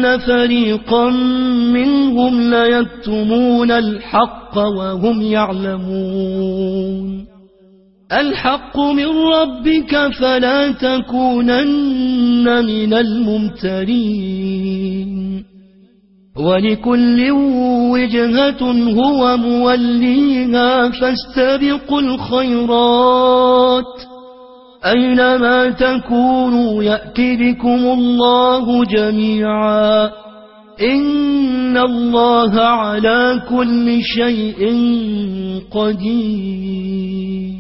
وإن فريقا منهم ليكتمون الحق وهم يعلمون الحق من ربك فلا تكونن من الممترين ولكل وجهة هو موليها فاستبقوا الخيرات أينما تكونوا يأتي بكم الله جميعا إن الله على كل شيء قدير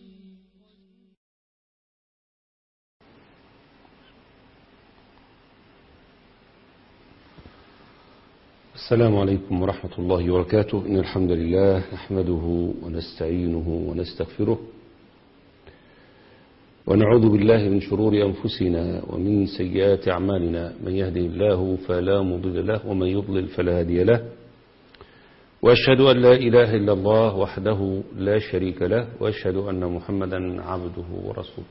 السلام عليكم ورحمة الله وبركاته إن الحمد لله نحمده ونستعينه ونستغفره ونعوذ بالله من شرور أنفسنا ومن سيئات أعمالنا من يهده الله فلا مضل له ومن يضلل فلا هادي له وأشهد أن لا إله إلا الله وحده لا شريك له وأشهد أن محمدا عبده ورسوله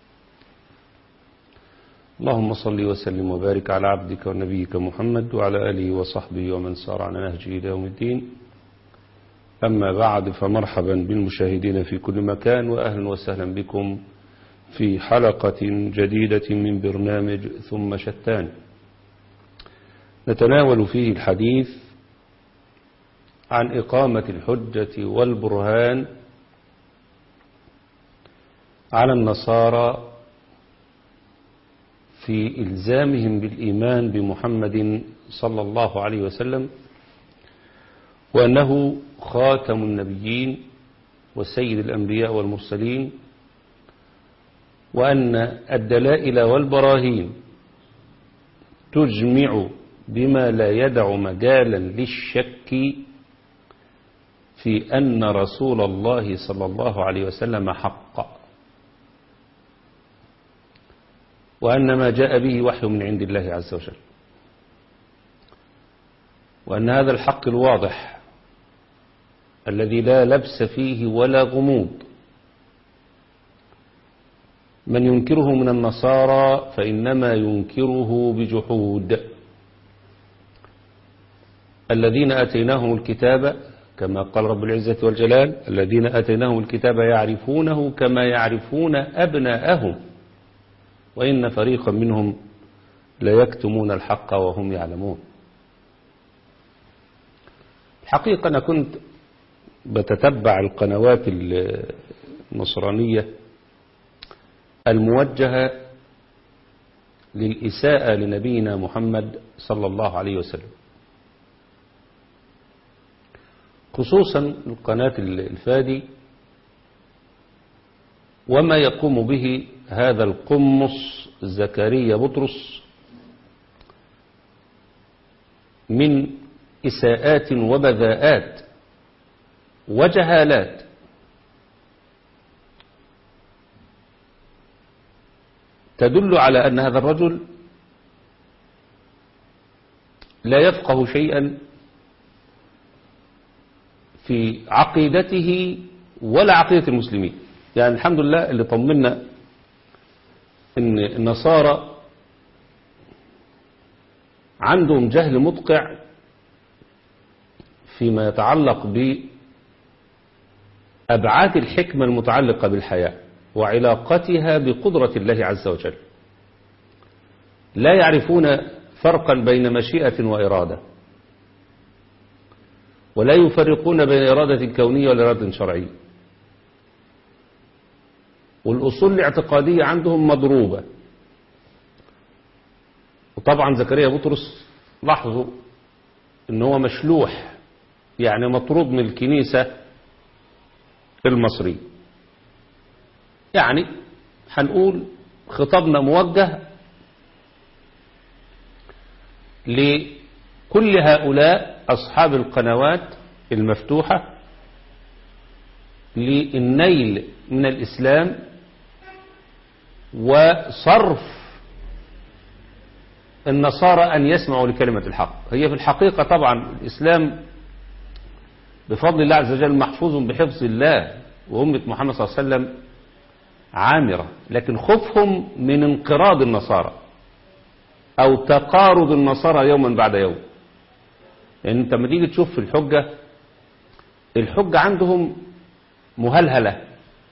اللهم صل وسلم وبارك على عبدك ونبيك محمد وعلى آله وصحبه ومن سار على نهجه إلى يوم الدين أما بعد فمرحبا بالمشاهدين في كل مكان وأهلا وسهلا بكم في حلقة جديدة من برنامج ثم شتان نتناول فيه الحديث عن إقامة الحجة والبرهان على النصارى في إلزامهم بالإيمان بمحمد صلى الله عليه وسلم وأنه خاتم النبيين وسيد الأنبياء والمرسلين وأن الدلائل والبراهين تجمع بما لا يدع مجالا للشك في أن رسول الله صلى الله عليه وسلم حق وأن ما جاء به وحي من عند الله عز وجل وأن هذا الحق الواضح الذي لا لبس فيه ولا غموض من ينكره من النصارى فإنما ينكره بجحود الذين أتيناهم الكتاب كما قال رب العزة والجلال الذين أتيناهم الكتاب يعرفونه كما يعرفون أبناءهم وإن فريقا منهم ليكتمون الحق وهم يعلمون الحقيقة أنا كنت بتتبع القنوات النصرانية الموجهة للإساءة لنبينا محمد صلى الله عليه وسلم خصوصا القناة الفادي وما يقوم به هذا القمص زكريا بطرس من إساءات وبذاءات وجهالات تدل على أن هذا الرجل لا يفقه شيئا في عقيدته ولا عقيدة المسلمين يعني الحمد لله اللي طمنا ان النصارى عندهم جهل مدقع فيما يتعلق بأبعاد الحكمة المتعلقة بالحياة وعلاقتها بقدرة الله عز وجل لا يعرفون فرقا بين مشيئة وإرادة ولا يفرقون بين إرادة كونية وإرادة شرعية والأصول الاعتقادية عندهم مضروبة وطبعا زكريا بطرس لاحظوا ان هو مشلوح يعني مطرود من الكنيسة المصرية يعني هنقول خطابنا موجه لكل هؤلاء أصحاب القنوات المفتوحة للنيل من الإسلام وصرف النصارى أن يسمعوا لكلمة الحق هي في الحقيقة طبعا الإسلام بفضل الله عز وجل محفوظ بحفظ الله وأمة محمد صلى الله عليه وسلم عامرة لكن خوفهم من انقراض النصارى أو تقارض النصارى يوما بعد يوم لأن أنت لما تيجي تشوف في الحجة الحجة عندهم مهلهلة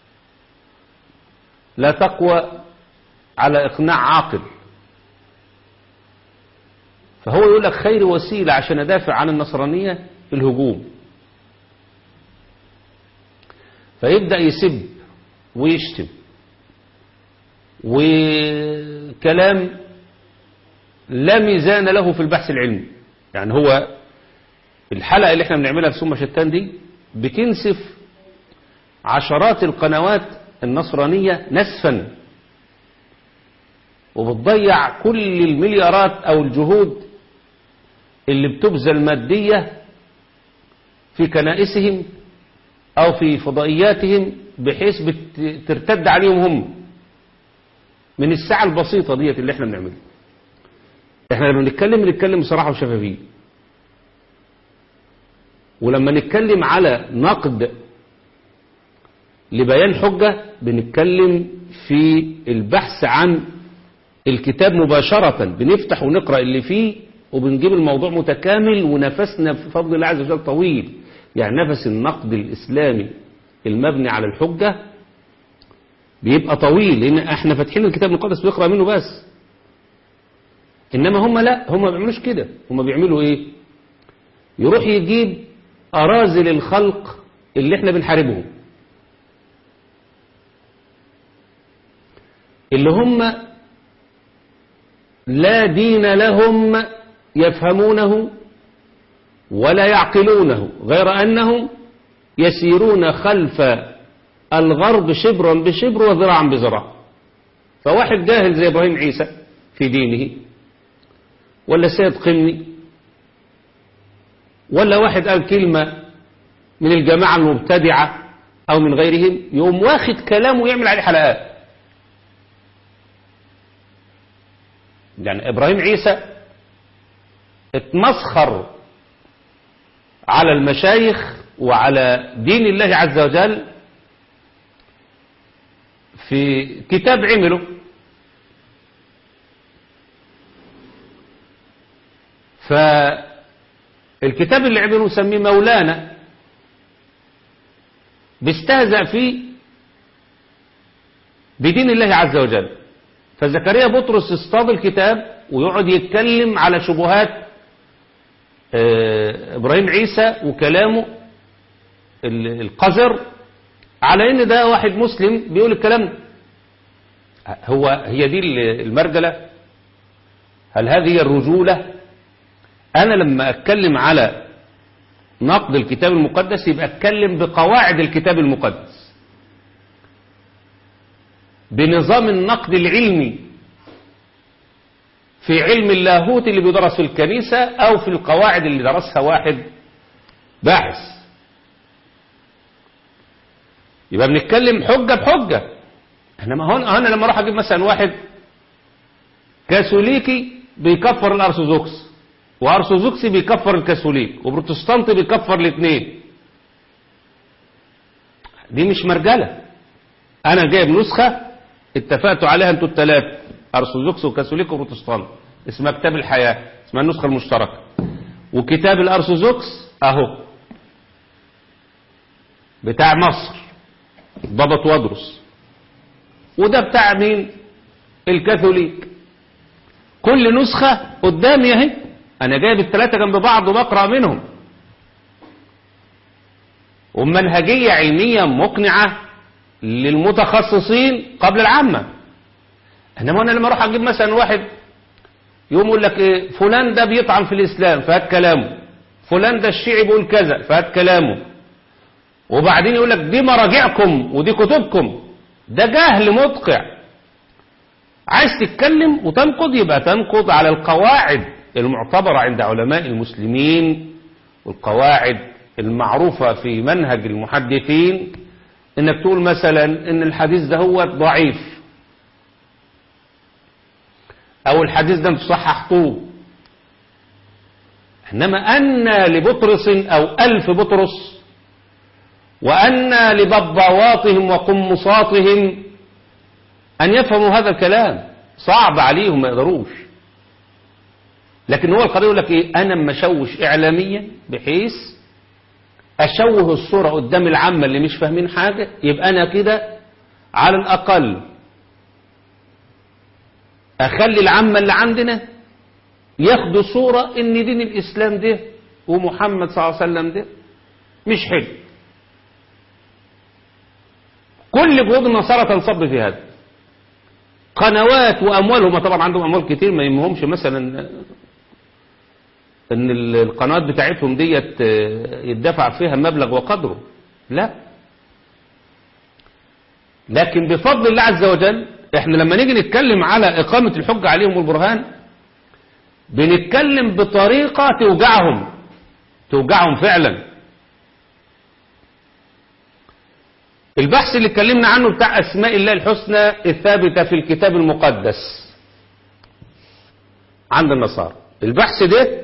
لا تقوى على إقناع عاقل فهو يقول لك خير وسيلة عشان أدافع عن النصرانية الهجوم فيبدأ يسب ويشتم وكلام لا ميزان له في البحث العلمي يعني هو الحلقة اللي احنا بنعملها في ثم شتان دي بتنسف عشرات القنوات النصرانية نسفا وبتضيع كل المليارات او الجهود اللي بتبذل مادية في كنائسهم او في فضائياتهم بحيث ترتد عليهم هم من الساعة البسيطة ديت اللي احنا بنعملها احنا لما نتكلم نتكلم بصراحة وشفافية ولما نتكلم على نقد لبيان حجة بنتكلم في البحث عن الكتاب مباشرة بنفتح ونقرأ اللي فيه وبنجيب الموضوع متكامل ونفسنا بفضل الله عز وجل طويل يعني نفس النقد الإسلامي المبني على الحجة بيبقى طويل لأن احنا فاتحين الكتاب المقدس بنقرأ منه بس إنما هم لا هم ما بيعملوش كده هم بيعملوا إيه يروح يجيب أرازل الخلق اللي احنا بنحاربهم اللي هم لا دين لهم يفهمونه ولا يعقلونه غير أنهم يسيرون خلف الغرب شبرا بشبر وذراعا بذراع فواحد جاهل زي إبراهيم عيسى في دينه ولا سيد قمني ولا واحد قال كلمة من الجماعة المبتدعة أو من غيرهم يقوم واخد كلامه ويعمل عليه حلقات يعني إبراهيم عيسى اتمسخر على المشايخ وعلى دين الله عز وجل في كتاب عمله فالكتاب اللي عمله سميه مولانا بيستهزأ فيه بدين الله عز وجل فزكريا بطرس اصطاد الكتاب ويقعد يتكلم على شبهات ابراهيم عيسى وكلامه القذر على ان ده واحد مسلم بيقول الكلام هو هي دي المرجلة هل هذه هي الرجولة انا لما اتكلم على نقد الكتاب المقدس يبقى اتكلم بقواعد الكتاب المقدس بنظام النقد العلمي في علم اللاهوت اللي بيدرس في الكنيسة أو في القواعد اللي درسها واحد باحث يبقى بنتكلم حجة بحجة احنا ما هون انا لما اروح اجيب مثلا واحد كاثوليكي بيكفر الارثوذكس وارثوذكسي بيكفر الكاثوليك وبروتستانتي بيكفر الاثنين دي مش مرجله انا جايب نسخه اتفقتوا عليها انتوا الثلاثه ارثوذكس وكاثوليك وبروتستانت اسمها كتاب الحياه اسمها النسخه المشتركه وكتاب الارثوذكس اهو بتاع مصر بابا توادرس وده بتاع مين الكاثوليك كل نسخة قدامي اهي انا جايب الثلاثة جنب بعض وبقرأ منهم ومنهجية علمية مقنعة للمتخصصين قبل العامة انما انا لما اروح اجيب مثلا واحد يقوم يقول لك ايه فلان ده بيطعن في الاسلام فهات كلامه فلان ده الشيعي بيقول كذا فهات كلامه وبعدين يقول لك دي مراجعكم ودي كتبكم ده جهل مدقع عايز تتكلم وتنقض يبقى تنقض على القواعد المعتبرة عند علماء المسلمين والقواعد المعروفة في منهج المحدثين انك تقول مثلا ان الحديث ده هو ضعيف او الحديث ده صححتوه انما ان لبطرس او الف بطرس وأن لبضاواتهم وقمصاتهم أن يفهموا هذا الكلام صعب عليهم ما يقدروش لكن هو القضية يقول لك ايه انا مشوش اعلاميا بحيث اشوه الصورة قدام العامة اللي مش فاهمين حاجة يبقى انا كده على الاقل اخلي العامة اللي عندنا ياخدوا صورة ان دين الاسلام ده ومحمد صلى الله عليه وسلم ده مش حلو كل جهود النصارى تنصب في هذا قنوات واموالهم طبعا عندهم اموال كتير ما يهمهمش مثلا ان القنوات بتاعتهم ديت يدفع فيها مبلغ وقدره لا لكن بفضل الله عز وجل احنا لما نيجي نتكلم على اقامة الحجة عليهم والبرهان بنتكلم بطريقة توجعهم توجعهم فعلا البحث اللي اتكلمنا عنه بتاع اسماء الله الحسنى الثابتة في الكتاب المقدس عند النصارى البحث ده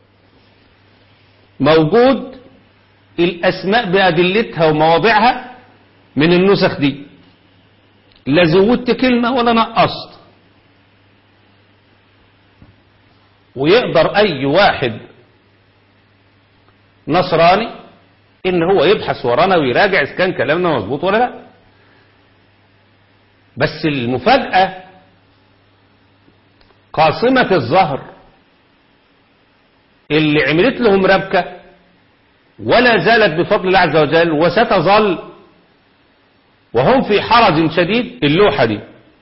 موجود الاسماء بادلتها ومواضعها من النسخ دي لا زودت كلمة ولا نقصت ويقدر اي واحد نصراني ان هو يبحث ورانا ويراجع اذا كان كلامنا مظبوط ولا لا بس المفاجأة قاصمة الظهر اللي عملت لهم ربكة ولا زالت بفضل الله عز وجل وستظل وهم في حرج شديد اللوحة دي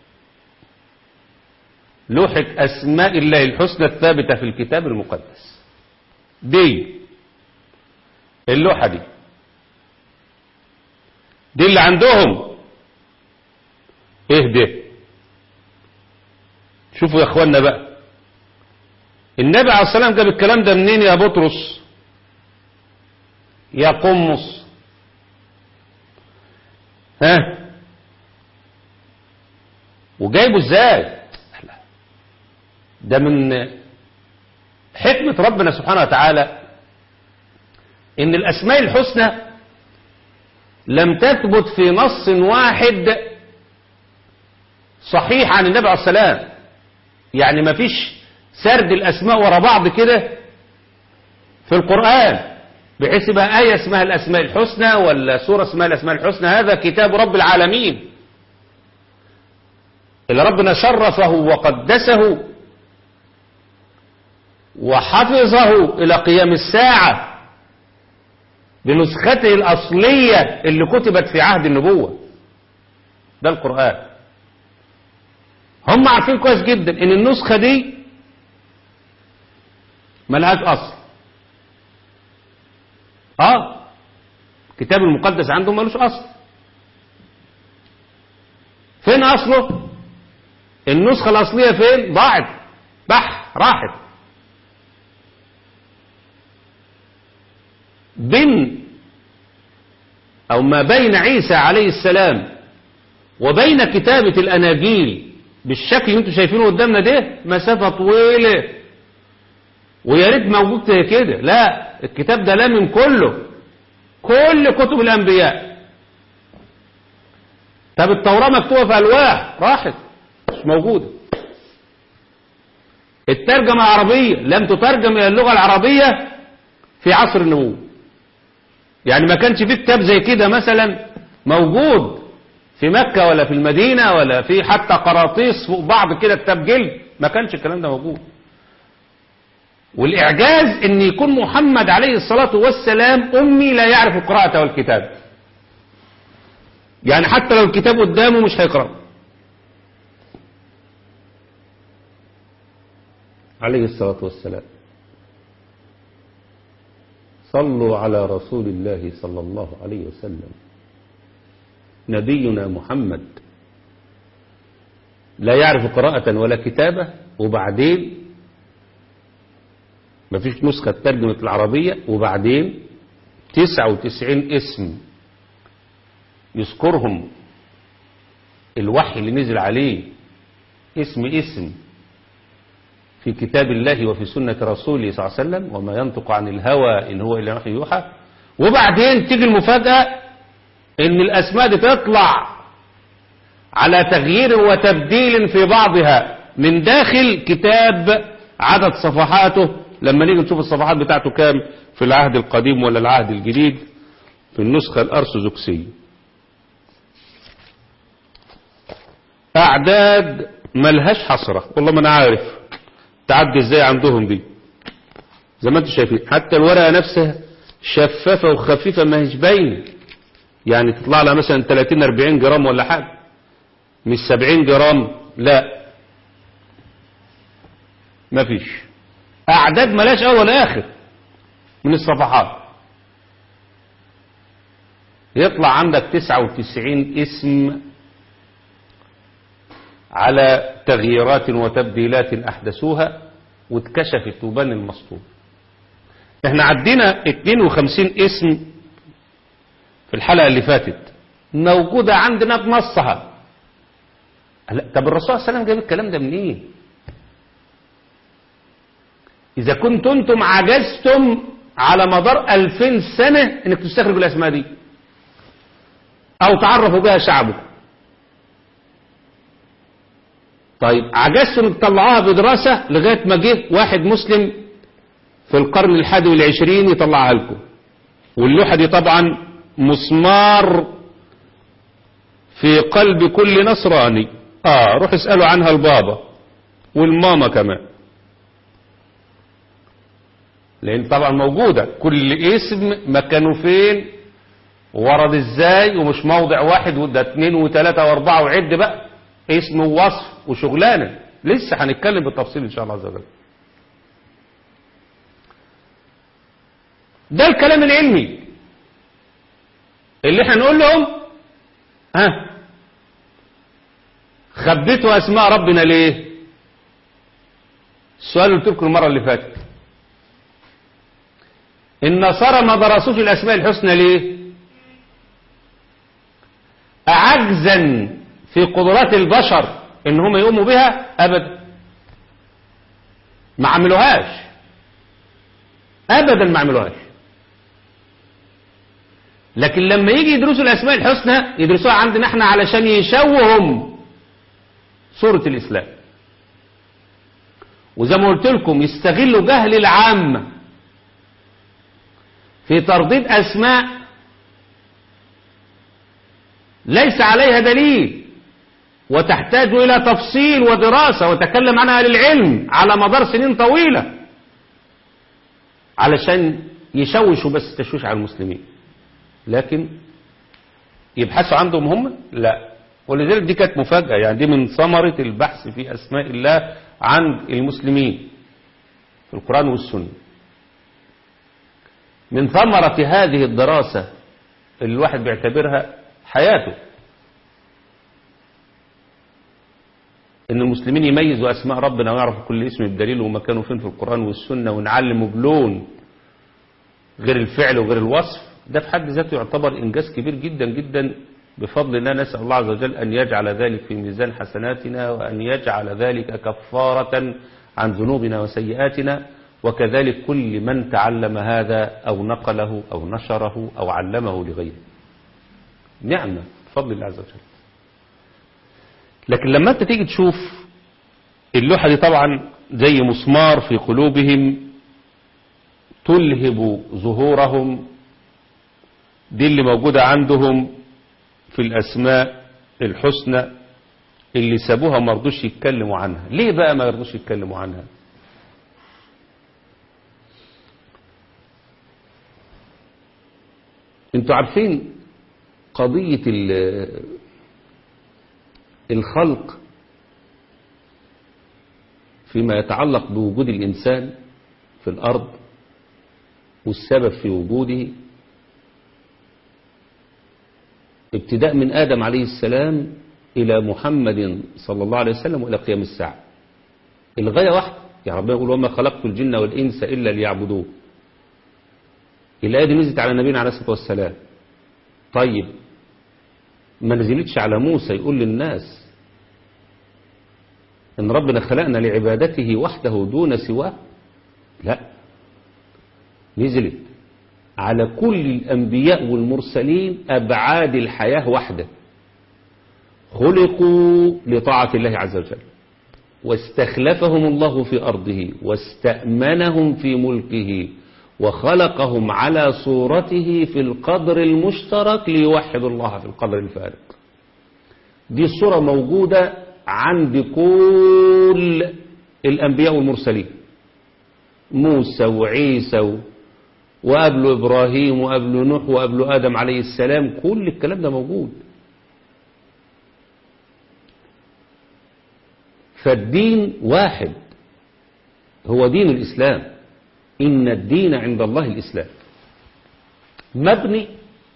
لوحة أسماء الله الحسنى الثابتة في الكتاب المقدس دي اللوحة دي دي اللي عندهم ايه ده شوفوا يا اخوانا بقى النبي عليه الصلاة والسلام جاب الكلام ده منين يا بطرس يا قمص ها وجايبه ازاي ده من حكمة ربنا سبحانه وتعالى ان الاسماء الحسنى لم تثبت في نص واحد صحيح عن النبي عليه السلام يعني ما فيش سرد الاسماء ورا بعض كده في القرآن بحيث يبقى آية اسمها الأسماء الحسنى ولا سورة اسمها الأسماء الحسنى هذا كتاب رب العالمين اللي ربنا شرفه وقدسه وحفظه إلى قيام الساعة بنسخته الأصلية اللي كتبت في عهد النبوة ده القرآن هم عارفين كويس جدا ان النسخة دي ملهاش أصل اه الكتاب المقدس عندهم ملوش أصل فين أصله النسخة الأصلية فين ضاعت بح راحت بين أو ما بين عيسى عليه السلام وبين كتابة الأناجيل بالشكل اللي انتم شايفينه قدامنا ده مسافة طويلة ويا ريت موجود زي كده لا الكتاب ده لامم كله كل كتب الأنبياء طب التوراة مكتوبة في ألواح راحت مش موجودة الترجمة العربية لم تترجم إلى اللغة العربية في عصر النبوة يعني ما كانش في كتاب زي كده مثلا موجود في مكة ولا في المدينة ولا في حتى قراطيس فوق بعض كده كتاب جلد ما كانش الكلام ده موجود والإعجاز ان يكون محمد عليه الصلاة والسلام أمي لا يعرف القراءة والكتاب يعني حتى لو الكتاب قدامه مش هيقرأ عليه الصلاة والسلام صلوا على رسول الله صلى الله عليه وسلم نبينا محمد لا يعرف قراءة ولا كتابة وبعدين ما فيش نسخة ترجمة العربية وبعدين تسعة وتسعين اسم يذكرهم الوحي اللي نزل عليه اسم اسم في كتاب الله وفي سنة رسوله صلى الله عليه وسلم وما ينطق عن الهوى إن هو إلا وحي يوحى وبعدين تيجي المفاجأة إن الأسماء دي تطلع على تغيير وتبديل في بعضها من داخل كتاب عدد صفحاته لما نيجي نشوف الصفحات بتاعته كام في العهد القديم ولا العهد الجديد في النسخة الأرثوذكسية أعداد ملهاش حصرة والله ما أنا عارف تعدي إزاي عندهم دي زي ما انتم شايفين حتى الورقة نفسها شفافة وخفيفة ما هيش باينة يعني تطلع لها مثلا 30 40 جرام ولا حاجة مش 70 جرام لا ما فيش أعداد ملاش أول آخر من الصفحات يطلع عندك 99 اسم على تغييرات وتبديلات أحدثوها واتكشفت وبان المسطور احنا عدينا 52 اسم في الحلقة اللي فاتت موجودة عندنا بنصها لا طب الرسول صلى الله عليه وسلم جاب الكلام ده منين إيه؟ إذا كنتم أنتم عجزتم على مدار ألفين سنة إنك تستخرجوا الأسماء دي أو تعرفوا بها شعبكم طيب عجزتم انك تطلعوها بدراسة لغاية ما جه واحد مسلم في القرن الحادي والعشرين يطلعها لكم واللوحة دي طبعا مسمار في قلب كل نصراني اه روح اسألوا عنها البابا والماما كمان لان طبعا موجودة كل اسم مكانه فين ورد ازاي ومش موضع واحد وده اتنين وتلاتة واربعة وعد بقى اسم ووصف وشغلانة لسه هنتكلم بالتفصيل ان شاء الله عز وجل ده الكلام العلمي اللي احنا نقول لهم ها خبيتوا اسماء ربنا ليه السؤال اللي قلت لكم المره اللي فاتت النصارى ما درسوش الاسماء الحسنى ليه عجزا في قدرات البشر ان هم يقوموا بها ابدا ما عملوهاش ابدا ما عملوهاش لكن لما يجي يدرسوا الاسماء الحسنى يدرسوها عندنا احنا علشان يشوهم صورة الاسلام وزي ما قلت لكم يستغلوا جهل العامة في ترديد اسماء ليس عليها دليل وتحتاج إلى تفصيل ودراسة وتكلم عنها أهل العلم على مدار سنين طويلة علشان يشوشوا بس تشويش على المسلمين لكن يبحثوا عندهم هم لا ولذلك دي كانت مفاجأة يعني دي من ثمرة البحث في أسماء الله عند المسلمين في القرآن والسنة من ثمرة هذه الدراسة اللي الواحد بيعتبرها حياته ان المسلمين يميزوا اسماء ربنا ويعرفوا كل اسم بدليل ومكانه فين في القرآن والسنة ونعلمه بلون غير الفعل وغير الوصف ده في حد ذاته يعتبر انجاز كبير جدا جدا بفضل الله نسأل الله عز وجل ان يجعل ذلك في ميزان حسناتنا وان يجعل ذلك كفارة عن ذنوبنا وسيئاتنا وكذلك كل من تعلم هذا او نقله او نشره او علمه لغيره نعمة بفضل الله عز وجل لكن لما انت تيجي تشوف اللوحة دي طبعا زي مسمار في قلوبهم تلهب ظهورهم دي اللي موجودة عندهم في الأسماء الحسنى اللي سابوها ما رضوش يتكلموا عنها ليه بقى ما يرضوش يتكلموا عنها انتوا عارفين قضية الخلق فيما يتعلق بوجود الإنسان في الأرض والسبب في وجوده ابتداء من آدم عليه السلام إلى محمد صلى الله عليه وسلم وإلى قيام الساعة الغاية واحدة يعني ربنا يقول وما خلقت الجن والإنس إلا ليعبدوه الآية دي نزلت على نبينا عليه الصلاة والسلام طيب ما نزلتش على موسى يقول للناس ان ربنا خلقنا لعبادته وحده دون سواه لا نزلت على كل الأنبياء والمرسلين أبعاد الحياة وحده خلقوا لطاعة الله عز وجل واستخلفهم الله في أرضه واستأمنهم في ملكه وخلقهم على صورته في القدر المشترك ليوحدوا الله في القدر الفارق دي الصورة موجودة عند كل الأنبياء والمرسلين موسى وعيسى و... وقبله إبراهيم وقبله نوح وقبله آدم عليه السلام كل الكلام ده موجود فالدين واحد هو دين الإسلام إن الدين عند الله الإسلام مبني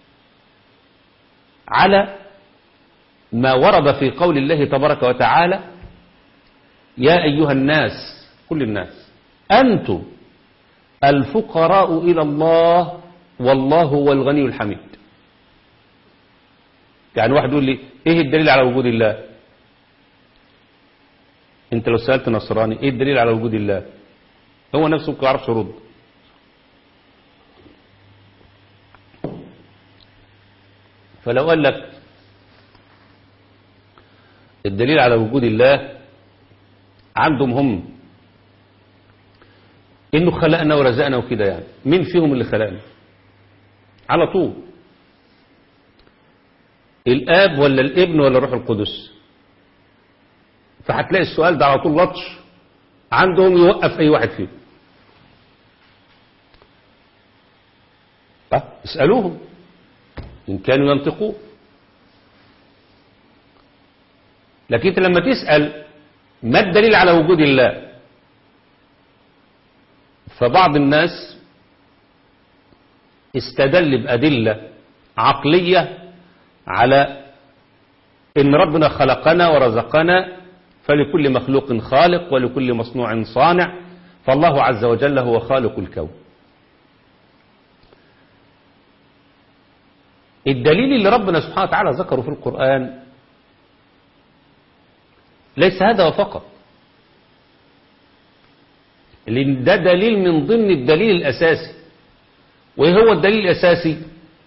على ما ورد في قول الله تبارك وتعالى يا أيها الناس كل الناس أنتم الفقراء إلى الله والله هو الغني الحميد يعني واحد يقول لي ايه الدليل على وجود الله انت لو سألت نصراني ايه الدليل على وجود الله هو نفسه ما يعرفش يرد فلو قال لك الدليل على وجود الله عندهم هم انه خلقنا ورزقنا وكده يعني مين فيهم اللي خلقنا على طول الاب ولا الابن ولا الروح القدس فهتلاقي السؤال ده على طول لطش عندهم يوقف اي واحد فيهم اسألوهم إن كانوا ينطقون لكن انت لما تسأل ما الدليل على وجود الله فبعض الناس استدل بأدلة عقلية على إن ربنا خلقنا ورزقنا فلكل مخلوق خالق ولكل مصنوع صانع فالله عز وجل هو خالق الكون الدليل اللي ربنا سبحانه وتعالى ذكره في القرآن ليس هذا فقط لأن ده دليل من ضمن الدليل الأساسي وإيه هو الدليل الأساسي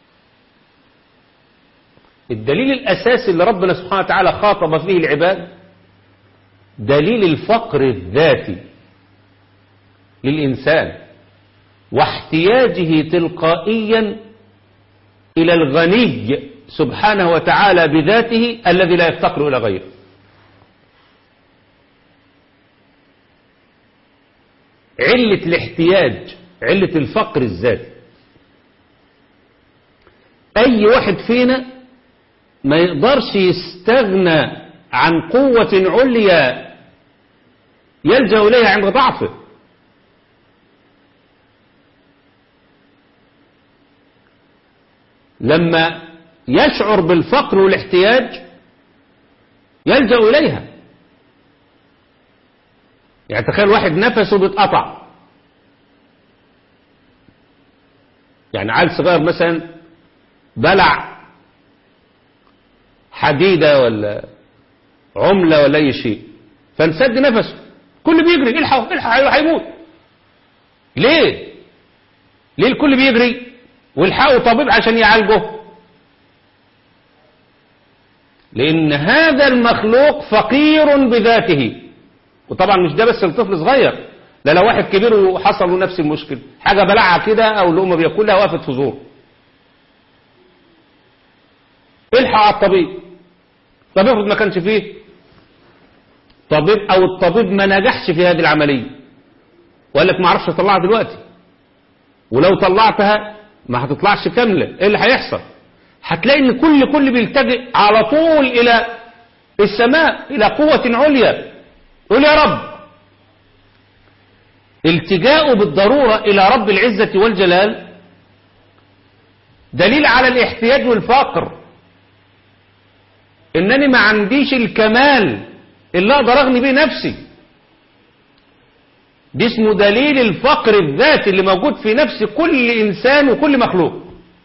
الدليل الأساسي اللي ربنا سبحانه وتعالى خاطب فيه العباد دليل الفقر الذاتي للإنسان واحتياجه تلقائيا إلى الغني سبحانه وتعالى بذاته الذي لا يفتقر إلى غيره علة الاحتياج علة الفقر الذاتي أي واحد فينا ما يقدرش يستغنى عن قوة عليا يلجأ إليها عند ضعفه لما يشعر بالفقر والاحتياج يلجأ إليها يعني تخيل واحد نفسه بيتقطع يعني عيل صغير مثلا بلع حديدة ولا عملة ولا أي شيء فانسد نفسه كل بيجري الحق الحق هيموت ليه ليه الكل بيجري والحقوا طبيب عشان يعالجه لأن هذا المخلوق فقير بذاته وطبعا مش ده بس الطفل صغير لا لو واحد كبير وحصل له نفس المشكلة حاجة بلعها كده أو لقمة بياكلها وقفت في زور الحق على الطبيب طب افرض ما كانش فيه طبيب أو الطبيب ما نجحش في هذه العملية وقال لك ما اعرفش اطلعها دلوقتي ولو طلعتها ما هتطلعش كاملة ايه اللي هيحصل هتلاقي ان كل كل بيلتجئ على طول الى السماء الى قوة عليا قول يا رب التجاء بالضرورة الى رب العزة والجلال دليل على الاحتياج والفقر انني ما عنديش الكمال اللي اقدر اغني بيه نفسي دي اسمه دليل الفقر الذاتي اللي موجود في نفس كل إنسان وكل مخلوق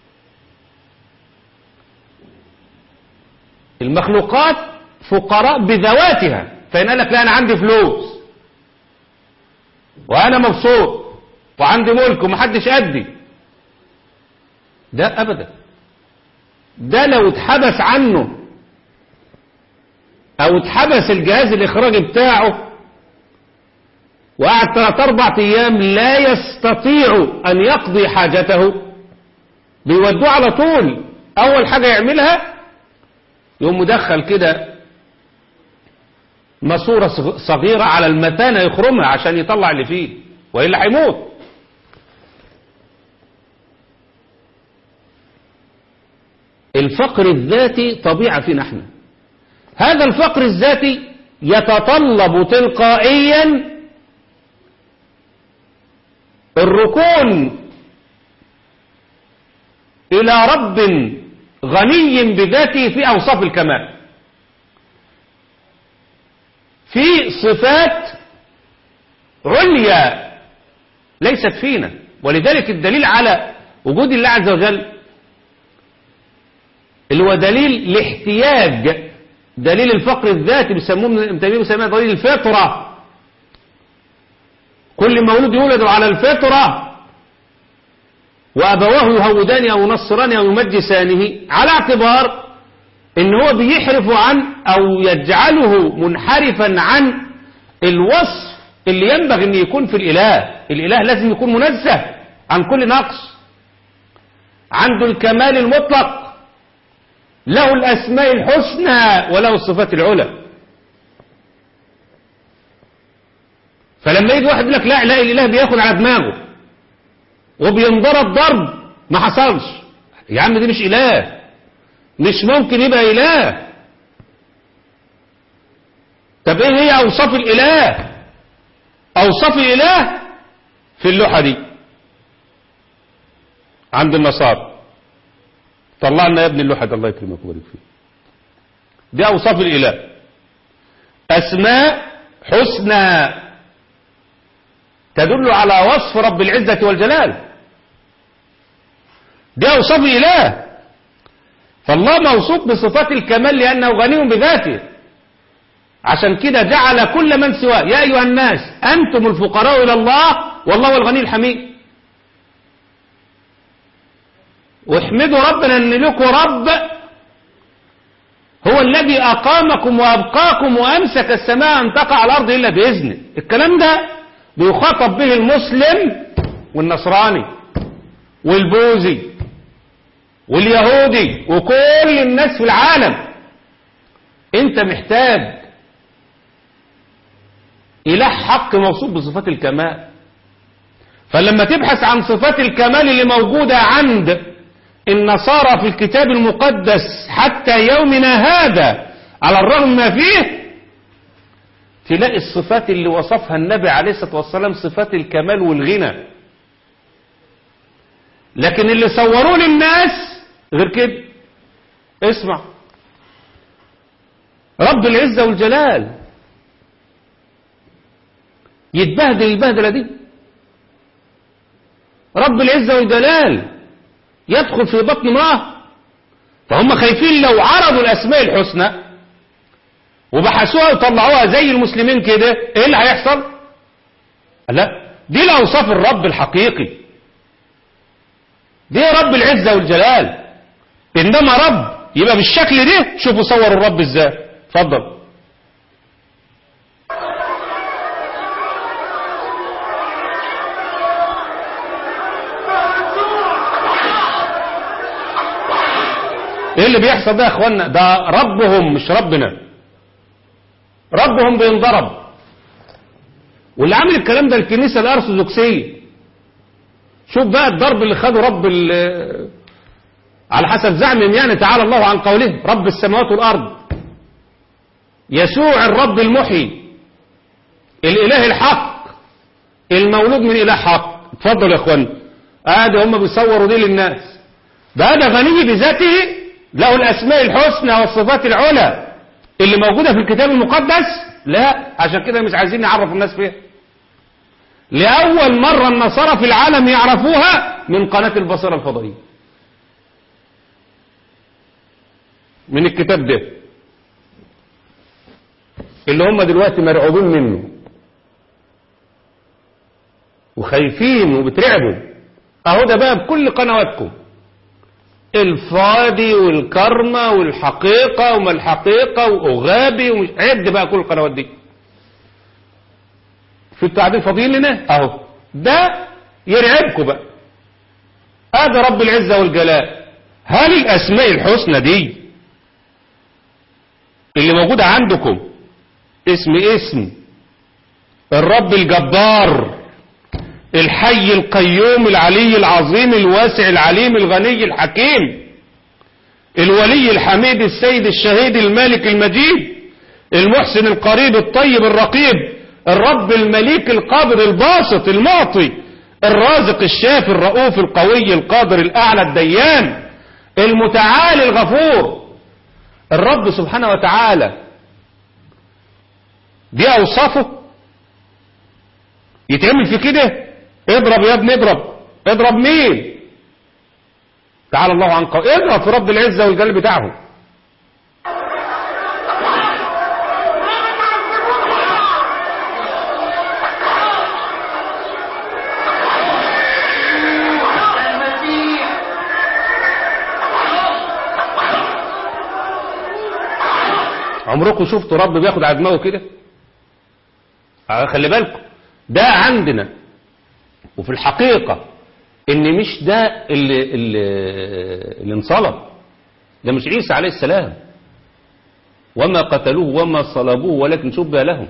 المخلوقات فقراء بذواتها فإن قال لك لا أنا عندي فلوس وأنا مبسوط وعندي ملك ومحدش قدي ده أبدا ده لو اتحبس عنه أو اتحبس الجهاز الإخراجي بتاعه وقعد ثلاث أربع أيام لا يستطيع أن يقضي حاجته بيودوه على طول أول حاجة يعملها يقوم مدخل كده ماسورة صغيرة على المثانة يخرمها عشان يطلع اللي فيه وإلا هيموت الفقر الذاتي طبيعة فينا احنا هذا الفقر الذاتي يتطلب تلقائيا الركون إلى رب غني بذاته في أوصاف الكمال في صفات عليا ليست فينا ولذلك الدليل على وجود الله عز وجل اللي هو دليل الاحتياج دليل الفقر الذاتي بيسموه ابن تيميه بيسموه دليل الفطره كل مولود يولد على الفطره وابواه يهودان او ينصران او يمجسانه على اعتبار ان هو بيحرف عن او يجعله منحرفا عن الوصف اللي ينبغي ان يكون في الاله الاله لازم يكون منزه عن كل نقص عنده الكمال المطلق له الاسماء الحسنى وله الصفات العلى فلما يجي واحد يقول لك لا لا الاله بياخد على دماغه وبينضرب ضرب ما حصلش يا عم دي مش اله مش ممكن يبقى اله طب ايه هي اوصاف الاله اوصاف الاله في اللوحه دي عند النصارى طلع لنا يا ابني اللوحه دي الله يكرمك ويبارك فيك دي اوصاف الاله اسماء حسنى تدل على وصف رب العزه والجلال دي اوصاف الاله فالله موصوف بصفات الكمال لأنه غني بذاته عشان كده جعل كل من سواه يا أيها الناس أنتم الفقراء إلى الله والله هو الغني الحميد واحمدوا ربنا أن لكم رب هو الذي أقامكم وأبقاكم وأمسك السماء أن تقع على الأرض إلا بإذنه الكلام ده بيخاطب به المسلم والنصراني والبوذي واليهودي وكل الناس في العالم انت محتاج اله حق موصوف بصفات الكمال فلما تبحث عن صفات الكمال اللي موجودة عند النصارى في الكتاب المقدس حتى يومنا هذا على الرغم ما فيه تلاقي الصفات اللي وصفها النبي عليه الصلاة والسلام صفات الكمال والغنى لكن اللي صوروه للناس غير كده اسمع رب العزة والجلال يتبهدل البهدلة دي رب العزة والجلال يدخل في بطن امرأة فهم خايفين لو عرضوا الأسماء الحسنى وبحثوها وطلعوها زي المسلمين كده ايه اللي هيحصل لا دي الأوصاف الرب الحقيقي دي رب العزة والجلال إنما رب يبقى بالشكل ده شوفوا صوروا الرب ازاي اتفضل ايه اللي بيحصل ده يا اخوانا ده ربهم مش ربنا ربهم بينضرب واللي عامل الكلام ده الكنيسة الارثوذكسية شوف بقى الضرب اللي خده رب على حسب زعمهم يعني تعالى الله عن قوله رب السماوات والارض يسوع الرب المحيي الاله الحق المولود من اله حق اتفضل يا اخوان ادي هم بيصوروا دي للناس ده ده غني بذاته له الاسماء الحسنى والصفات العلى اللي موجوده في الكتاب المقدس لا عشان كده مش عايزين نعرف الناس فيها لأول مرة النصارى في العالم يعرفوها من قناة البصرة الفضائية من الكتاب ده اللي هم دلوقتي مرعوبين منه وخايفين وبترعبوا اهو ده بقى بكل قنواتكم الفاضي والكرمة والحقيقة وما الحقيقة وأغابي ومش عد بقى كل القنوات دي في التعبير فاضيين لنا اهو ده يرعبكم بقى هذا رب العزة والجلال هل الاسماء الحسنى دي اللي موجودة عندكم اسم اسم الرب الجبار الحي القيوم العلي العظيم الواسع العليم الغني الحكيم الولي الحميد السيد الشهيد المالك المجيد المحسن القريب الطيب الرقيب الرب المليك القابض الباسط المعطي الرازق الشافي الرؤوف القوي القادر الأعلى الديان المتعالي الغفور الرب سبحانه وتعالى دي أوصافه يتعمل في كده اضرب يا ابني اضرب اضرب مين تعالى الله عن قول اضرب في رب العزة والجلال بتاعه عمركم شفتوا رب بياخد على دماغه كده آه، خلي بالكم ده عندنا وفي الحقيقة ان مش ده اللي, اللي, اللي انصلب ده مش عيسى عليه السلام وما قتلوه وما صلبوه ولكن شبه لهم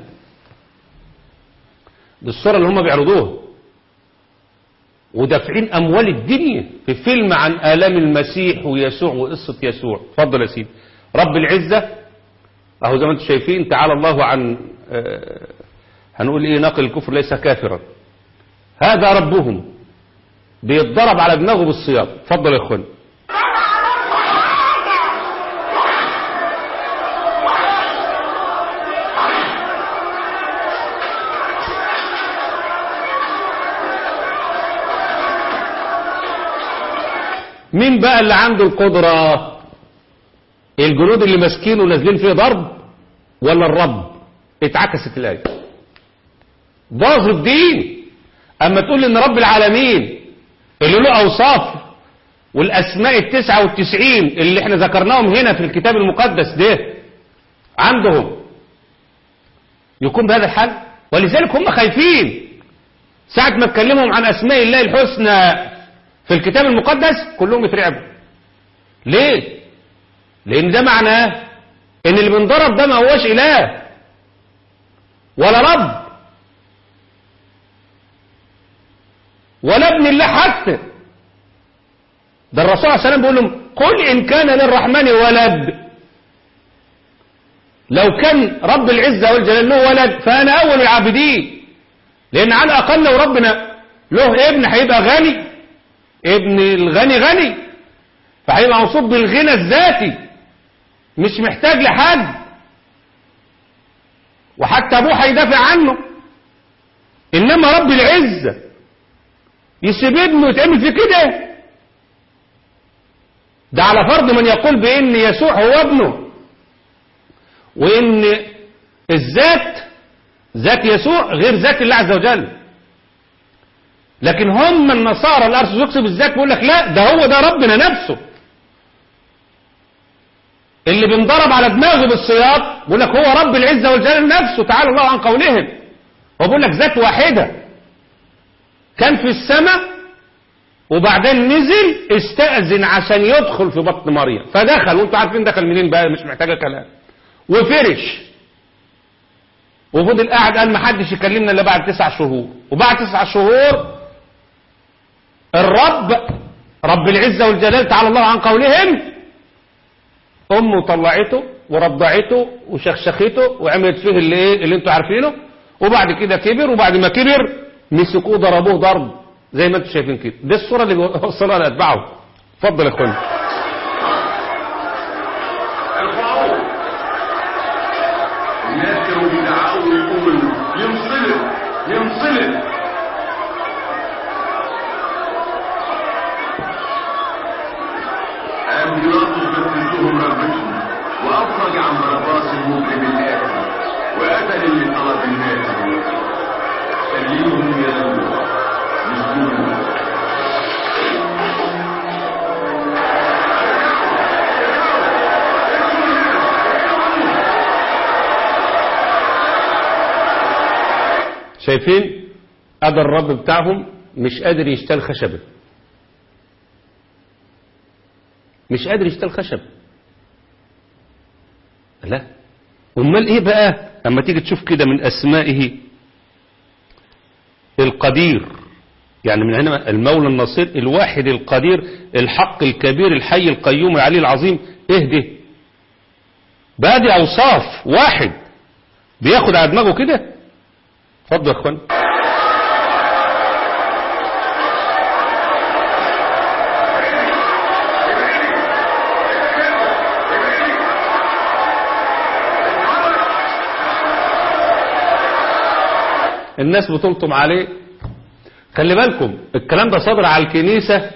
دي الصورة اللي هم بيعرضوها ودافعين اموال الدنيا في فيلم عن الام المسيح ويسوع وقصة يسوع اتفضل يا سيدي رب العزة اهو زي ما انتم شايفين تعالى الله عن آه، هنقول ايه ناقل الكفر ليس كافرا هذا ربهم بيتضرب على دماغه بالصياط اتفضل يا اخوان مين بقى اللي عنده القدرة الجنود اللي ماسكينه ونازلين فيه ضرب ولا الرب اتعكست الآية باظوا الدين اما تقول ان رب العالمين اللي له اوصاف والاسماء التسعة والتسعين اللي احنا ذكرناهم هنا في الكتاب المقدس ده عندهم يكون بهذا الحال ولذلك هم خايفين ساعة ما تكلمهم عن اسماء الله الحسنى في الكتاب المقدس كلهم يترعبوا ليه لان ده معناه ان اللي بنضرب ده ما هوش اله ولا رب ولا ابن الله حتى ده الرسول صلى الله عليه وسلم بيقول لهم قل إن كان للرحمن ولد لو كان رب العزة والجلال له ولد فأنا أول العابدين لأن على الأقل لو ربنا له ابن هيبقى غني ابن الغني غني فهيبقى موصوف بالغنى الذاتي مش محتاج لحد وحتى أبوه هيدافع عنه إنما رب العزة يسيب ابنه يتعمل في كده ده على فرض من يقول بان يسوع هو ابنه وان الذات ذات يسوع غير ذات الله عز وجل لكن هم النصارى الارثوذكس بالذات بيقول لك لا ده هو ده ربنا نفسه اللي بنضرب على دماغه بالسياط بيقول لك هو رب العزه والجلال نفسه تعالى الله عن قولهم هو بيقول لك ذات واحده كان في السماء وبعدين نزل استأذن عشان يدخل في بطن مريم فدخل وانتوا عارفين دخل منين بقى مش محتاجة كلام وفرش وفضل قاعد قال ما حدش يكلمنا الا بعد تسع شهور وبعد تسع شهور الرب رب العزة والجلال تعالى الله عن قولهم امه طلعته ورضعته وشخشخته وعملت فيه اللي ايه اللي انتوا عارفينه وبعد كده كبر وبعد ما كبر مسكوه ضربوه ضرب زي ما انتم شايفين كده دي الصورة اللي بيوصلها لأتباعه اتفضل يا اخوانا ارفعوه الناس كانوا بيدعقوا ويقولوا ينصلب ينصلب قام بيلاطس بتنسوهم رغبتهم وافرج عن بarabbاس المجرم الآثم وقتل اللي طلب الناس خليهم يدور يسجدوا شايفين ادى الرب بتاعهم مش قادر يشتغل خشبه مش قادر يشتغل خشب لا امال ايه بقى اما تيجي تشوف كده من اسمائه القدير يعني من هنا المولى النصير الواحد القدير الحق الكبير الحي القيوم العلي العظيم اهدي بقى دي اوصاف واحد بياخد على دماغه كده اتفضل يا اخوان الناس بتلطم عليه خلي بالكم الكلام ده صادر على الكنيسة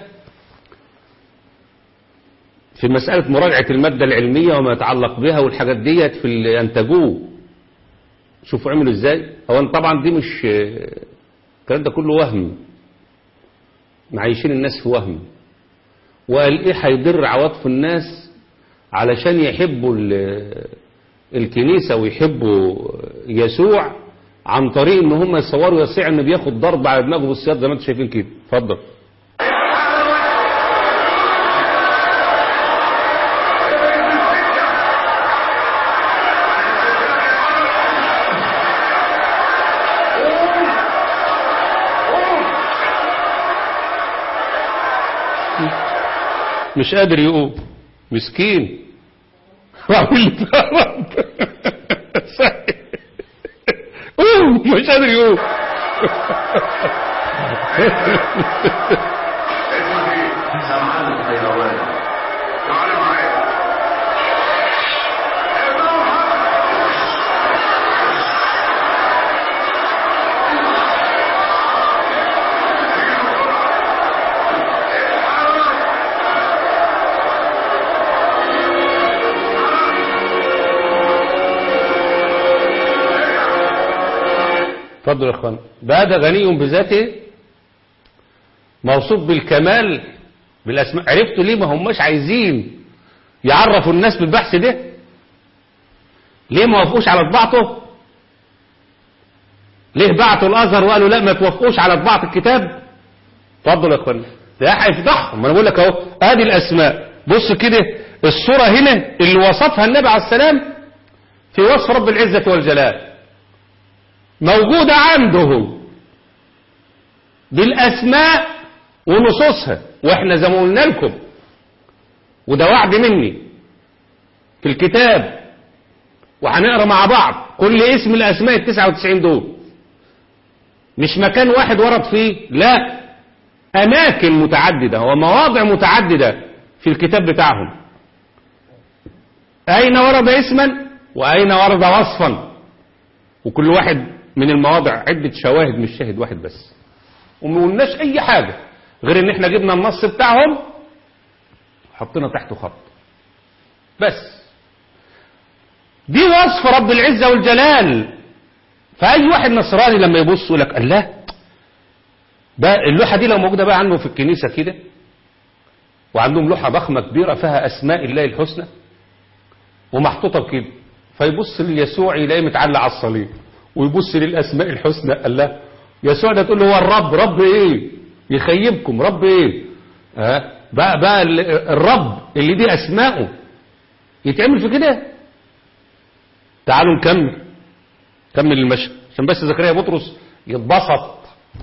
في مسألة مراجعة المادة العلمية وما يتعلق بها والحاجات ديت في اللي أنتجوه شوفوا عملوا ازاي هو طبعا دي مش الكلام ده كله وهم معيشين الناس في وهم وقال ايه هيضر عواطف الناس علشان يحبوا ال- الكنيسة ويحبوا يسوع عن طريق ان هم يصوروا يسيع ان بياخد ضرب على دماغه بالسياط زي ما انتم شايفين كده اتفضل مش قادر يقوم مسكين وعامل لي فيها رب. قوم مش قادر يقوم اسمك ايه؟ سمعان الحيوان تعالى معايا اتفضل يا اخوان ده ده غني بذاته موصوف بالكمال بالاسماء عرفتوا ليه ما هماش عايزين يعرفوا الناس بالبحث ده ليه ما وافقوش على طباعته ليه بعتوا الازهر وقالوا لا ما توافقوش على طباعه الكتاب اتفضل يا اخوان ده هيفضحهم ما انا بقول لك اهو ادي الاسماء بص كده الصوره هنا اللي وصفها النبي عليه السلام في وصف رب العزه والجلال موجودة عندهم بالأسماء ونصوصها واحنا زي ما قلنا لكم وده وعد مني في الكتاب وهنقرا مع بعض كل اسم الأسماء التسعة وتسعين دول مش مكان واحد ورد فيه لا أماكن متعددة ومواضع متعددة في الكتاب بتاعهم أين ورد اسما وأين ورد وصفا وكل واحد من المواضع عدة شواهد مش شاهد واحد بس وما قلناش اي حاجة غير ان احنا جبنا النص بتاعهم حطينا تحته خط بس دي وصف رب العزة والجلال فأي واحد نصراني لما يبص يقول لك الله بقى اللوحة دي لو موجودة بقى عنده في الكنيسة كده وعندهم لوحة ضخمة كبيرة فيها أسماء الله الحسنى ومحطوطة بكده فيبص ليسوع يلاقيه متعلق على الصليب ويبص للأسماء الحسنى قال له يسوع ده تقول له هو الرب رب ايه يخيبكم رب ايه ها بقى بقى ال- الرب اللي دي أسماءه يتعمل في كده تعالوا نكمل كمل المشهد عشان بس زكريا بطرس يتبسط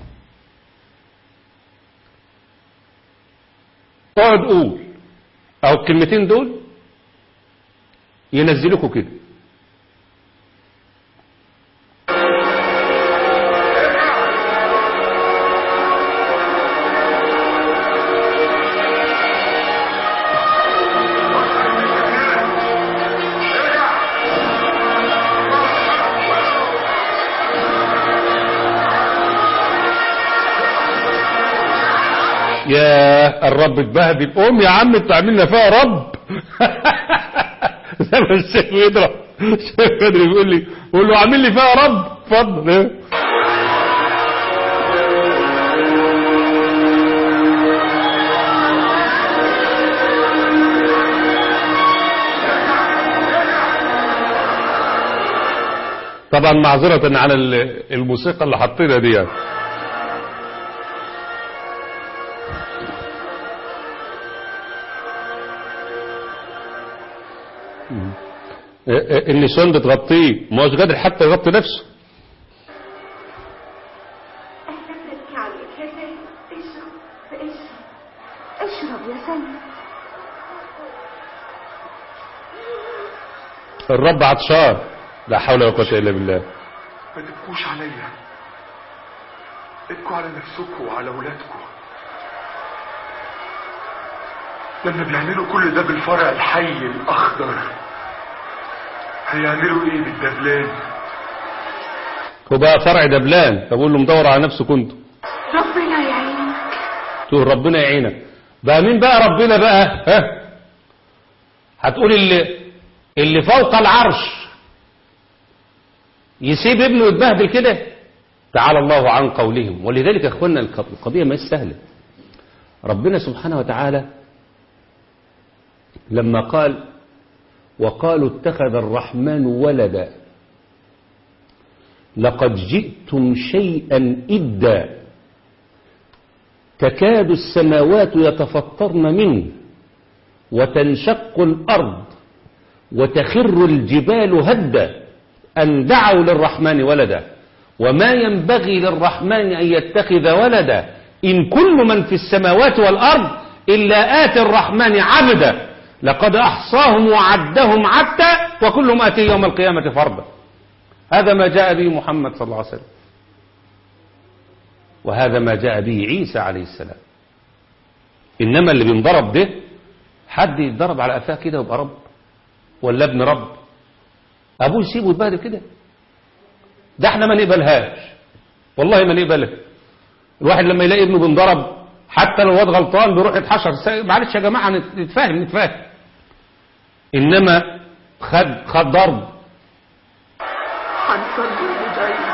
اقعد قول او الكلمتين دول ينزلكوا كده يا الرب اتبهدل قوم يا عم انت عاملنا فيها رب زي ما الشيخ بيضرب الشيخ بدري بيقول لي بقول له عامل لي فيها رب اتفضل ايه طب طبعا معذرة على ال- الموسيقى اللي حطينا دي يعني. مم. ا- ا- النسوان بتغطيه ما هوش قادر حتى يغطي نفسه ابكي عليك يا سيد اشرب اشرب اشرب يا سيد الرب عطشان لا حول ولا قوة إلا بالله ما تبكوش عليا ابكوا على نفسكم وعلى ولادكم لما بيعملوا كل ده بالفرع الحي الاخضر هيعملوا ايه بالدبلان وبقى فرع دبلان فبقول له مدور على نفسه كنت ربنا يعينك تقول ربنا يعينك بقى مين بقى ربنا بقى ها هتقول اللي اللي فوق العرش يسيب ابنه يتبهدل كده تعالى الله عن قولهم ولذلك يا اخوانا الق- القضيه ما سهله ربنا سبحانه وتعالى لما قال وقالوا اتخذ الرحمن ولدا لقد جئتم شيئا إدا تكاد السماوات يتفطرن منه وتنشق الأرض وتخر الجبال هدا أن دعوا للرحمن ولدا وما ينبغي للرحمن أن يتخذ ولدا إن كل من في السماوات والأرض إلا آتي الرحمن عبدا لقد أحصاهم وعدهم عدا وكلهم آتي يوم القيامة فردا هذا ما جاء به محمد صلى الله عليه وسلم وهذا ما جاء به عيسى عليه السلام إنما اللي بينضرب ده حد يتضرب على قفاه كده ويبقى رب ولا ابن رب أبوه يسيبه يتبهدل كده ده احنا ما نقبلهاش والله ما نقبلها الواحد لما يلاقي ابنه بينضرب حتى لو الواد غلطان بيروح يتحشر سا- معلش يا جماعة نت- نتفاهم نتفاهم إنما خد خد ضرب هنصلي دايما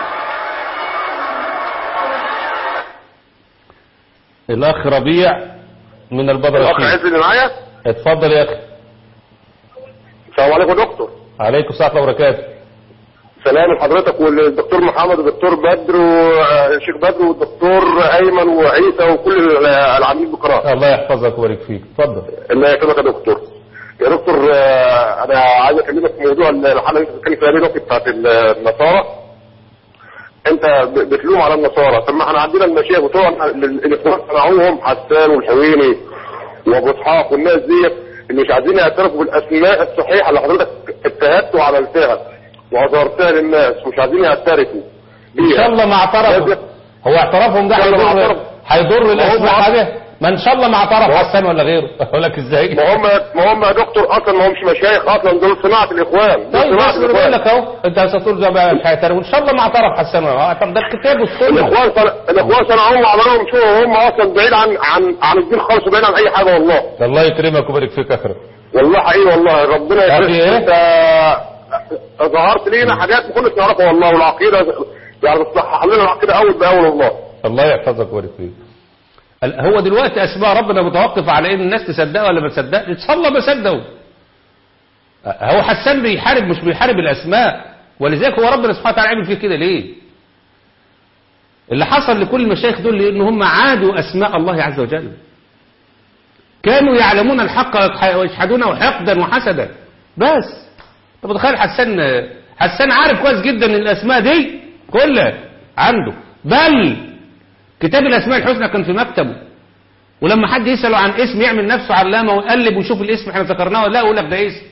الأخ ربيع من البدر الاخ الشيخ عز اللي معايا اتفضل يا أخي السلام عليكم يا دكتور عليكم السلام ورحمة الله وبركاته سلام لحضرتك والدكتور محمد والدكتور بدر والشيخ بدر والدكتور ايمن وعيسى وكل العاملين بقراءه الله يحفظك ويبارك فيك اتفضل الله يكرمك يا دكتور يا دكتور آه، انا عايز اكلمك في موضوع الحلقه اللي انت بتتكلم فيها دي نقطه بتاعت النصارى انت ب- بتلوم على النصارى طب ما احنا عندنا المشايخ بتوع ال- الاخوان صنعوهم حسان والحويني وابو اسحاق والناس ديت اللي مش عايزين يعترفوا بالاسماء الصحيحه اللي حضرتك اتهمت وعملتها واظهرتها للناس ومش عايزين يعترفوا ان شاء الله ما اعترفوا لازم- هو اعترافهم ده إن شاء الله ما هيضر اعترف. هيضر الاسماء ما هو- حاجه ما ان شاء الله ما اعترف حسان ولا غيره اقول لك ازاي ما هم ما هم يا دكتور اصلا ما همش مشايخ اصلا دول صناعه الاخوان دول طيب صناعه بس بقول الاخوان لك اهو انت هتقول ده بقى مش هيعترف ان شاء الله ما اعترف حسان ولا غيره. طب ده الكتاب والسنه الاخوان صنع... الاخوان صنعوهم عملوهم شو هم اصلا بعيد عن عن عن الدين خالص وبعيد عن اي حاجه والله الله يكرمك ويبارك فيك يا اخي والله حقيقي والله ربنا يا يكرمك أخي إيه؟ انت ظهرت لينا حاجات ما كناش نعرفها والله والعقيده يعني بتصحح لنا العقيده اول باول والله الله يحفظك ويبارك فيك ال- هو دلوقتي اسماء ربنا متوقف على ان الناس تصدقها ولا ما تصدقش ان شاء الله ما صدقوا هو حسان بيحارب مش بيحارب الاسماء ولذلك هو ربنا سبحانه وتعالى عمل فيه كده ليه اللي حصل لكل المشايخ دول لان هم عادوا اسماء الله عز وجل كانوا يعلمون الحق ويشهدونه حقدا وحسدا بس طب متخيل حسان حسان عارف كويس جدا ان الاسماء دي كلها عنده بل كتاب الاسماء الحسنى كان في مكتبه ولما حد يسأله عن اسم يعمل نفسه علامة ويقلب ويشوف الاسم احنا ذكرناه ولا لا يقول لك ده اسم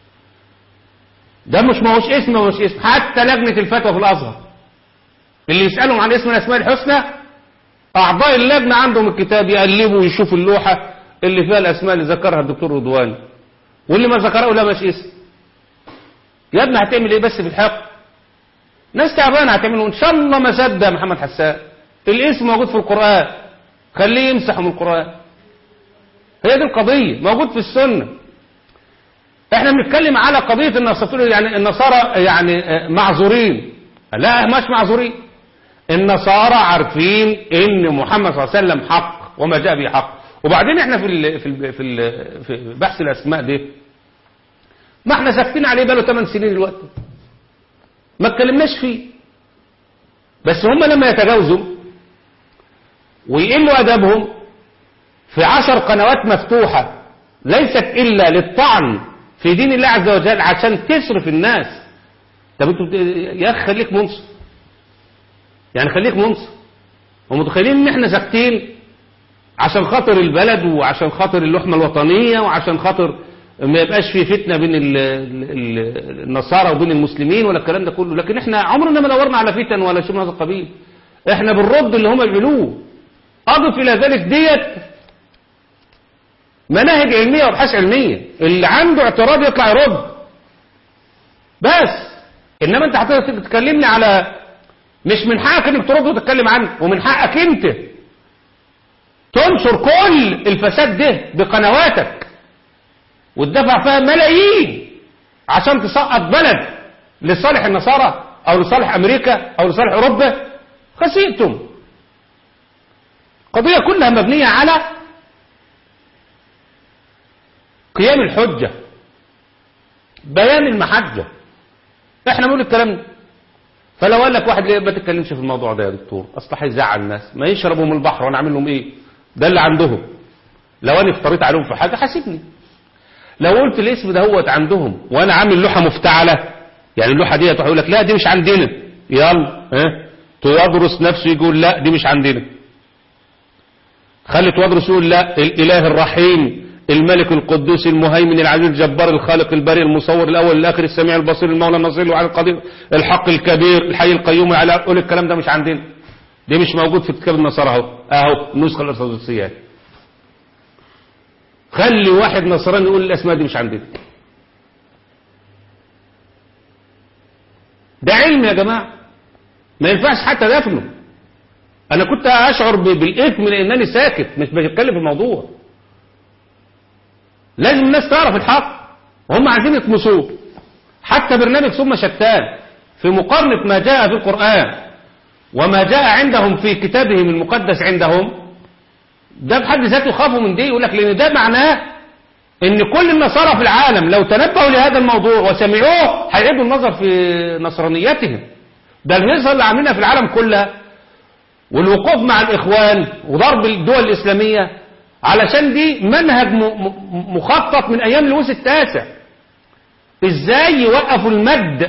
ده مش ما هوش اسم ما هوش اسم حتى لجنة الفتوى في الازهر اللي يسألهم عن اسم الاسماء الحسنى اعضاء اللجنة عندهم الكتاب يقلبوا ويشوفوا اللوحة اللي فيها الاسماء اللي ذكرها الدكتور رضوان واللي ما ذكره لا مش اسم يا ابني هتعمل ايه بس في الحق ناس تعبانه هتعمله ان شاء الله ما صدق محمد حسان الاسم موجود في القرآن خليه يمسح من القرآن هي دي القضية موجود في السنة احنا بنتكلم على قضية النصارى يعني النصارى يعني آه، معذورين لا مش معذورين النصارى عارفين ان محمد صلى الله عليه وسلم حق وما جاء به حق وبعدين احنا في ال في ال في, ال في بحث الاسماء ده ما احنا ساكتين عليه بقاله 8 سنين دلوقتي ما اتكلمناش فيه بس هم لما يتجاوزوا ويقلوا أدبهم في عشر قنوات مفتوحة ليست إلا للطعن في دين الله عز وجل عشان تصرف الناس طب انتوا بت- يا اخي خليك منصف يعني خليك منصف ومتخيلين ان احنا ساكتين عشان خاطر البلد وعشان خاطر اللحمة الوطنية وعشان خاطر ما يبقاش في فتنة بين ال- ال- ال- النصارى وبين المسلمين ولا الكلام ده كله لكن احنا عمرنا ما دورنا على فتن ولا شيء من هذا القبيل احنا بنرد اللي هم بيقولوه اضف الى ذلك ديت مناهج علمية وابحاث علمية اللي عنده اعتراض يطلع يرد بس انما انت هتقدر تكلمني على مش من حقك انك ترد وتتكلم عنه ومن حقك انت تنشر كل الفساد ده بقنواتك وتدفع فيها ملايين عشان تسقط بلد لصالح النصارى او لصالح امريكا او لصالح اوروبا خسيتم قضية كلها مبنية على قيام الحجة بيان المحجة احنا بنقول الكلام ده فلو قال لك واحد ليه ما تتكلمش في الموضوع ده يا دكتور اصل هيزعل الناس ما يشربوا من البحر وانا اعمل لهم ايه ده اللي عندهم لو انا افتريت عليهم في حاجه حاسبني لو قلت الاسم ده هو عندهم وانا عامل لوحه مفتعله يعني اللوحه ديت يقول لك لا دي مش عندنا يلا ها توادرس نفسه يقول لا دي مش عندنا خلي توادرس يقول لا الاله الرحيم الملك القدوس المهيمن العزيز الجبار الخالق البريء المصور الاول الاخر السميع البصير المولى النصير وعلى القدير الحق الكبير الحي القيوم على قول الكلام ده مش عندنا دي مش موجود في كتاب النصارى اهو اهو النسخه الارثوذكسيه خلي واحد نصراني يقول الاسماء دي مش عندنا ده علم يا جماعه ما ينفعش حتى دفنه انا كنت اشعر ب- بالاثم لانني ساكت مش بتكلم في الموضوع لازم الناس تعرف الحق وهم عايزين يطمسوه حتى برنامج ثم شتان في مقارنة ما جاء في القرآن وما جاء عندهم في كتابهم المقدس عندهم ده بحد ذاته يخافوا من دي يقول لك لأن ده معناه ان كل النصارى في العالم لو تنبهوا لهذا الموضوع وسمعوه هيعيدوا النظر في نصرانيتهم ده الهيصة اللي عاملينها في العالم كلها والوقوف مع الإخوان وضرب الدول الإسلامية علشان دي منهج م- م- مخطط من أيام لويس التاسع إزاي يوقفوا المد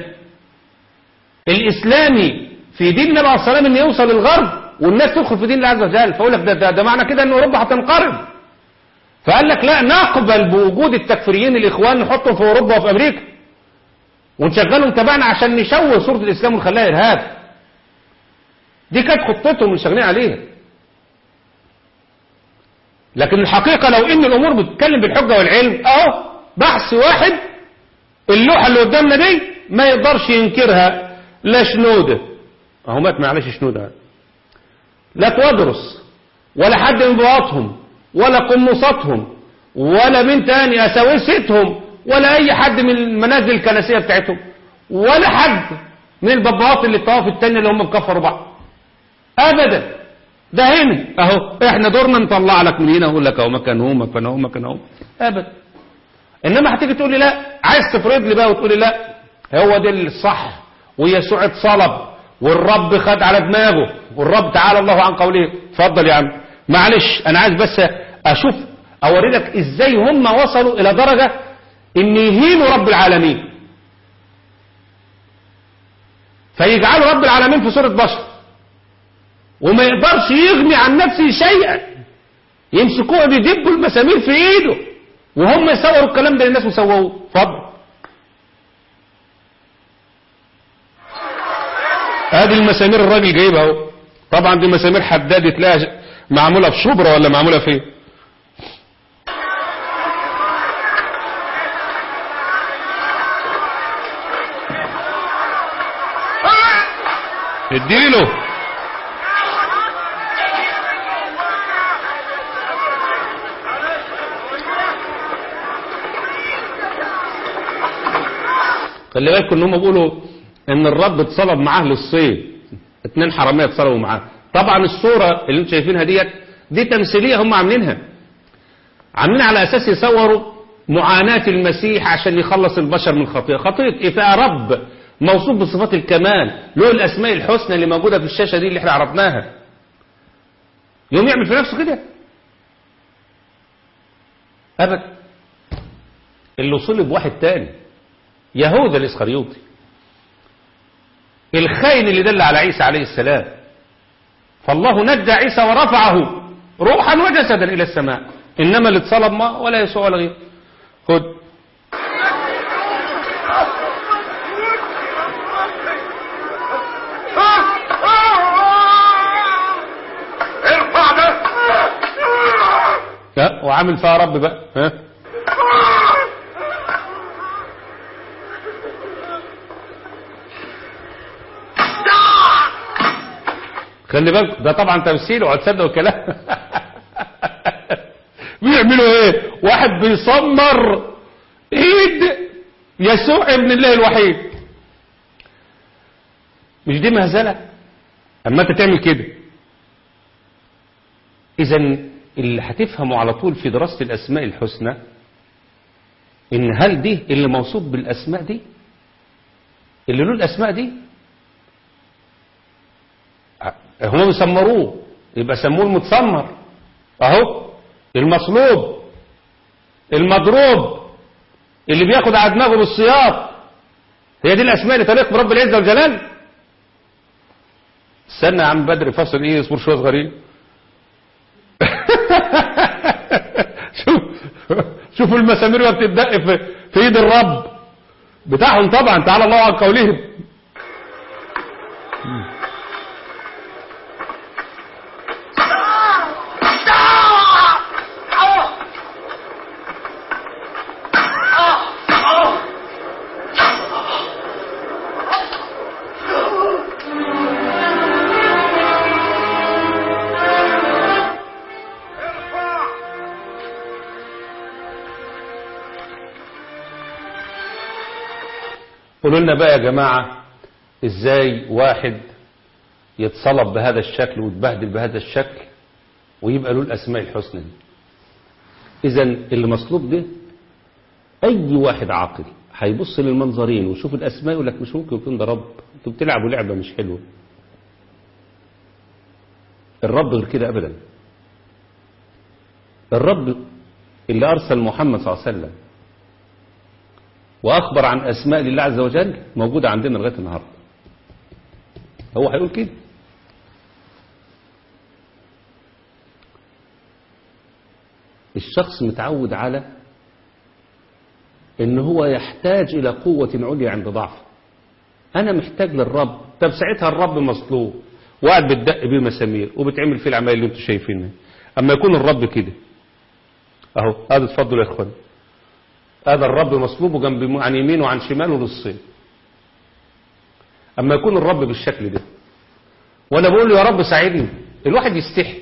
الإسلامي في دين النبي عليه الصلاة والسلام إنه يوصل للغرب والناس تدخل في دين الله عز وجل فأقول لك ده, ده, ده معنى كده إن أوروبا هتنقرض فقال لك لا نقبل بوجود التكفيريين الإخوان نحطهم في أوروبا وفي أمريكا ونشغلهم تبعنا عشان نشوه صورة الإسلام ونخليها إرهاب دي كانت خطتهم اللي شغالين عليها لكن الحقيقة لو ان الامور بتتكلم بالحجة والعلم اهو بحث واحد اللوحة اللي قدامنا دي ما يقدرش ينكرها لا شنودة اهو مات معلش شنودة لا توادرس ولا حد من بواطهم ولا قمصاتهم ولا من تاني اساوستهم ولا اي حد من المنازل الكنسية بتاعتهم ولا حد من البابات اللي الطواف التانية اللي هم مكفروا بعض ابدا ده هنا اهو احنا دورنا نطلع لك من هنا اقول لك اهو مكان هو مكان هو مكان هو ابدا انما هتيجي تقول لي لا عايز تفرض لي بقى وتقول لي لا هو ده الصح ويسوع اتصلب والرب خد على دماغه والرب تعالى الله عن قوله اتفضل يا عم معلش انا عايز بس اشوف اوري لك ازاي هم وصلوا الى درجة ان يهينوا رب العالمين فيجعلوا رب العالمين في صورة بشر وما يقدرش يغني عن نفسه شيئا يمسكوه بيدبوا المسامير في ايده وهم يصوروا الكلام ده للناس وسووه اتفضل ادي المسامير الراجل جايبها اهو طبعا دي مسامير حداد تلاقيها معموله في شبرا ولا معموله فين اديله خلي بالكم ان هم بيقولوا ان الرب اتصلب معاه للصيد اتنين حراميه اتصلبوا معاه طبعا الصوره اللي انتم شايفينها ديت دي تمثيليه هم عاملينها عاملين على اساس يصوروا معاناه المسيح عشان يخلص البشر من الخطيه خطيه ايه فيها رب موصوف بصفات الكمال له الأسماء الحسنى اللي موجودة في الشاشة دي اللي احنا عرفناها يوم يعمل في نفسه كده أبدا اللي صلب واحد تاني يهوذا الإسخريوطي الخاين اللي دل على عيسى عليه السلام فالله نجى عيسى ورفعه روحا وجسدا إلى السماء إنما اللي اتصلب ما ولا يسوع ولا غيره خد ارفع ده ها، وعامل فيها رب بقى ها خلي بالك ده طبعا تمثيل وهتصدقوا الكلام بيعملوا ايه واحد بيصمر ايد يسوع ابن الله الوحيد مش دي مهزله اما انت تعمل كده اذا اللي هتفهمه على طول في دراسه الاسماء الحسنى ان هل دي اللي موصوف بالاسماء دي اللي له الاسماء دي هم بيسمروه يبقى سموه المتسمر اهو المصلوب المضروب اللي بياخد على دماغه بالسياط هي دي الاسماء اللي تليق برب العزه والجلال استنى يا عم بدري فاصل ايه اصبر شويه صغيرين شوف شوفوا المسامير وهي بتدق في, في ايد الرب بتاعهم طبعا تعالى الله عن قولهم قولوا لنا بقى يا جماعة ازاي واحد يتصلب بهذا الشكل ويتبهدل بهذا الشكل ويبقى له الاسماء الحسنى دي اذا اللي مصلوب ده اي واحد عاقل هيبص للمنظرين ويشوف الاسماء يقول لك مش ممكن يكون ده رب انتوا بتلعبوا لعبه مش حلوه الرب غير كده ابدا الرب اللي ارسل محمد صلى الله عليه وسلم واخبر عن اسماء لله عز وجل موجوده عندنا لغايه النهارده هو هيقول كده الشخص متعود على ان هو يحتاج الى قوة عليا عند ضعفه انا محتاج للرب طب ساعتها الرب مصلوب وقاعد بتدق بيه مسامير وبتعمل فيه العمايل اللي انتم شايفينها اما يكون الرب كده اهو هذا اتفضلوا يا اخوان هذا الرب مصلوب وجنب عن يمينه وعن شماله نصين اما يكون الرب بالشكل ده وانا بقول له يا رب ساعدني الواحد يستحي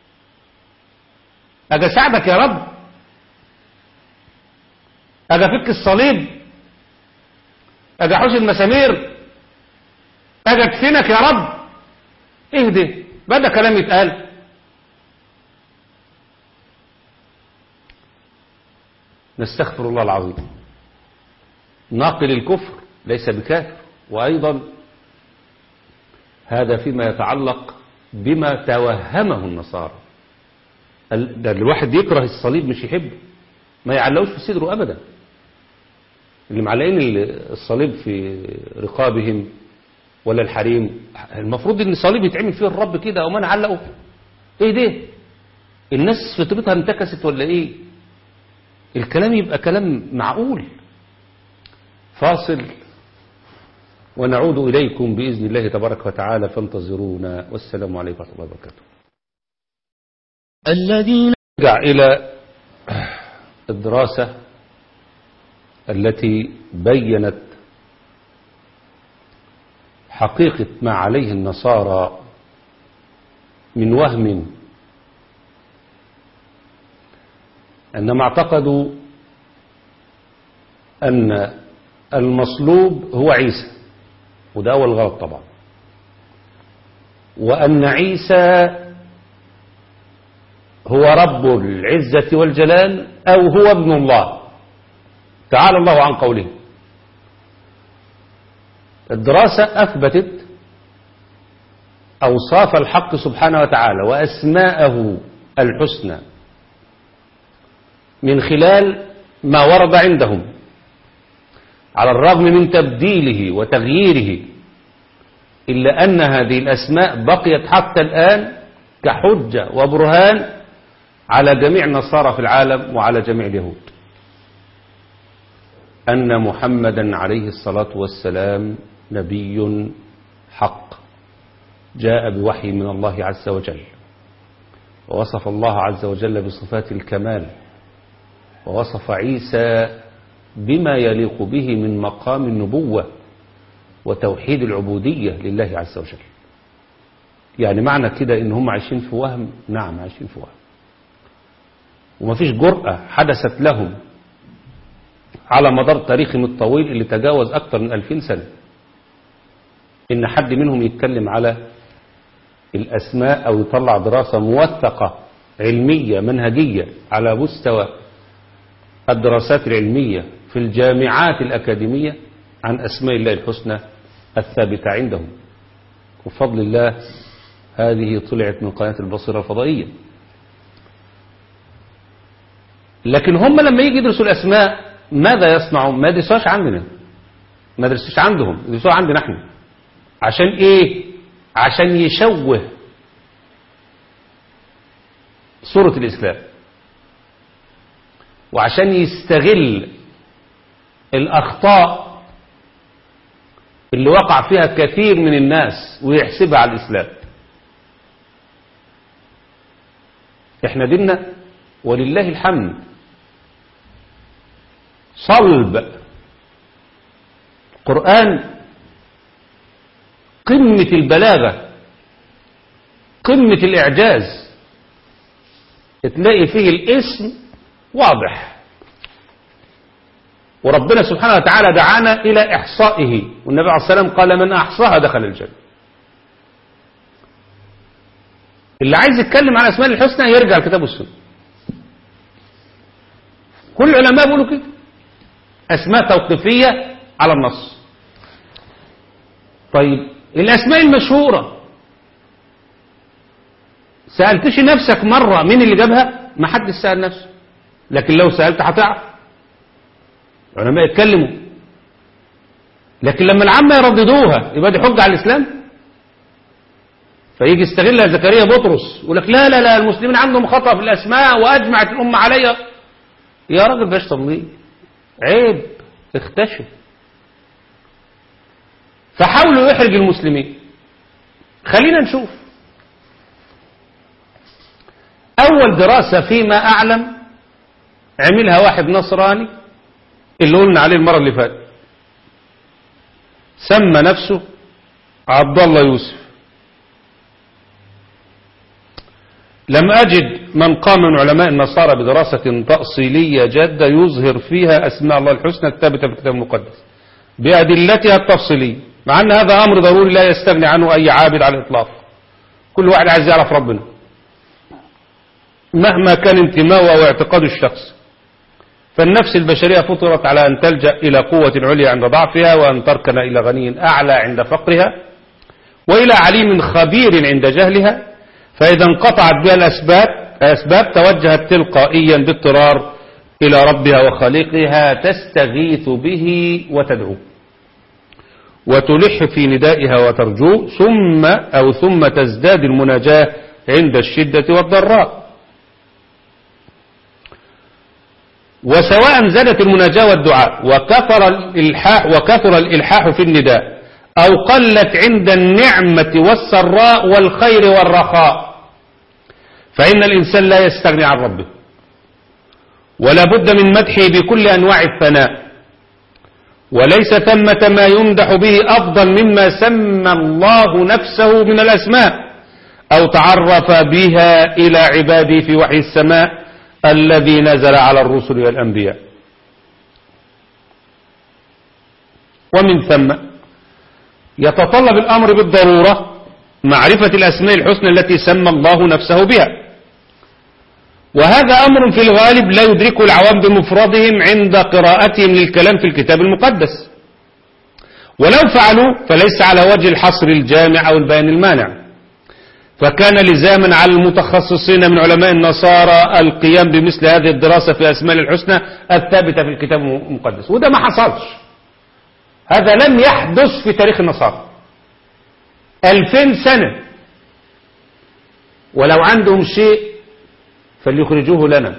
اجي اساعدك يا رب اجي افك الصليب اجي احوش المسامير اجي ادفنك يا رب اهدي بدا كلام يتقال نستغفر الله العظيم ناقل الكفر ليس بكافر وايضا هذا فيما يتعلق بما توهمه النصارى ال- ده الواحد يكره الصليب مش يحبه ما يعلقوش في صدره ابدا اللي معلقين ال- الصليب في رقابهم ولا الحريم المفروض ان الصليب يتعمل فيه الرب كده او ما نعلقه ايه ده الناس فطرتها انتكست ولا ايه الكلام يبقى كلام معقول فاصل ونعود إليكم بإذن الله تبارك وتعالى فانتظرونا والسلام عليكم ورحمة الله وبركاته الذين نرجع إلى الدراسة التي بينت حقيقة ما عليه النصارى من وهم أنهم اعتقدوا أن المصلوب هو عيسى وده أول غلط طبعا وأن عيسى هو رب العزة والجلال أو هو ابن الله تعالى الله عن قوله الدراسة أثبتت أوصاف الحق سبحانه وتعالى وأسماءه الحسنى من خلال ما ورد عندهم على الرغم من تبديله وتغييره إلا أن هذه الأسماء بقيت حتى الآن كحجة وبرهان على جميع النصارى في العالم وعلى جميع اليهود أن محمدا عليه الصلاة والسلام نبي حق جاء بوحي من الله عز وجل ووصف الله عز وجل بصفات الكمال ووصف عيسى بما يليق به من مقام النبوة وتوحيد العبودية لله عز وجل يعني معنى كده ان هم عايشين في وهم نعم عايشين في وهم ومفيش جرأة حدثت لهم على مدار تاريخهم الطويل اللي تجاوز أكثر من ألفين سنة إن حد منهم يتكلم على الأسماء أو يطلع دراسة موثقة علمية منهجية على مستوى الدراسات العلمية في الجامعات الأكاديمية عن أسماء الله الحسنى الثابتة عندهم وفضل الله هذه طلعت من قناة البصيرة الفضائية لكن هم لما يجي يدرسوا الأسماء ماذا يصنعوا ما يدرسوهاش عندنا ما يدرسوش عندهم يدرسوها عندنا احنا عشان ايه عشان يشوه صورة الإسلام وعشان يستغل الأخطاء اللي وقع فيها كثير من الناس ويحسبها على الإسلام احنا ديننا ولله الحمد صلب قرآن قمة البلاغة قمة الإعجاز تلاقي فيه الاسم واضح وربنا سبحانه وتعالى دعانا إلى إحصائه والنبي عليه الصلاة والسلام قال من أحصاها دخل الجنة اللي عايز يتكلم عن أسماء الحسنى يرجع الكتاب والسنة كل العلماء بيقولوا كده أسماء توقيفية على النص طيب الأسماء المشهورة سألتش نفسك مرة مين اللي جابها ما حد سأل نفسه لكن لو سألت هتعرف العلماء يتكلموا لكن لما العامة يرددوها يبقى دي حجة على الإسلام فيجي يستغلها زكريا بطرس يقول لك لا لا لا المسلمين عندهم خطأ في الأسماء وأجمعت الأمة عليها يا راجل باش تضليل عيب اختشف فحاولوا يحرج المسلمين خلينا نشوف أول دراسة فيما أعلم عملها واحد نصراني اللي قلنا عليه المرة اللي فاتت سمى نفسه عبد الله يوسف لم أجد من قام من علماء النصارى بدراسة تأصيلية جادة يظهر فيها أسماء الله الحسنى الثابتة في الكتاب المقدس بأدلتها التفصيلية مع أن هذا أمر ضروري لا يستغني عنه أي عابد على الإطلاق كل واحد عايز يعرف ربنا مهما كان انتماءه أو اعتقاد الشخص فالنفس البشرية فطرت على أن تلجأ إلى قوة عليا عند ضعفها وأن تركن إلى غني أعلى عند فقرها وإلى عليم خبير عند جهلها فإذا انقطعت بها الأسباب, الأسباب توجهت تلقائيا باضطرار إلى ربها وخالقها تستغيث به وتدعوه وتلح في ندائها وترجوه ثم أو ثم تزداد المناجاة عند الشدة والضراء وسواء زادت المناجاة والدعاء وكثر الإلحاح, وكثر الإلحاح في النداء أو قلت عند النعمة والسراء والخير والرخاء فإن الإنسان لا يستغني عن ربه ولا بد من مدحه بكل أنواع الثناء وليس ثمة ما يمدح به أفضل مما سمى الله نفسه من الأسماء أو تعرف بها إلى عباده في وحي السماء الذي نزل على الرسل والأنبياء ومن ثم يتطلب الأمر بالضرورة معرفة الأسماء الحسنى التي سمى الله نفسه بها وهذا أمر في الغالب لا يدركه العوام بمفردهم عند قراءتهم للكلام في الكتاب المقدس ولو فعلوا فليس على وجه الحصر الجامع أو البيان المانع فكان لزاما على المتخصصين من علماء النصارى القيام بمثل هذه الدراسة في أسماء الحسنى الثابتة في الكتاب المقدس وده ما حصلش هذا لم يحدث في تاريخ النصارى ألفين سنة ولو عندهم شيء فليخرجوه لنا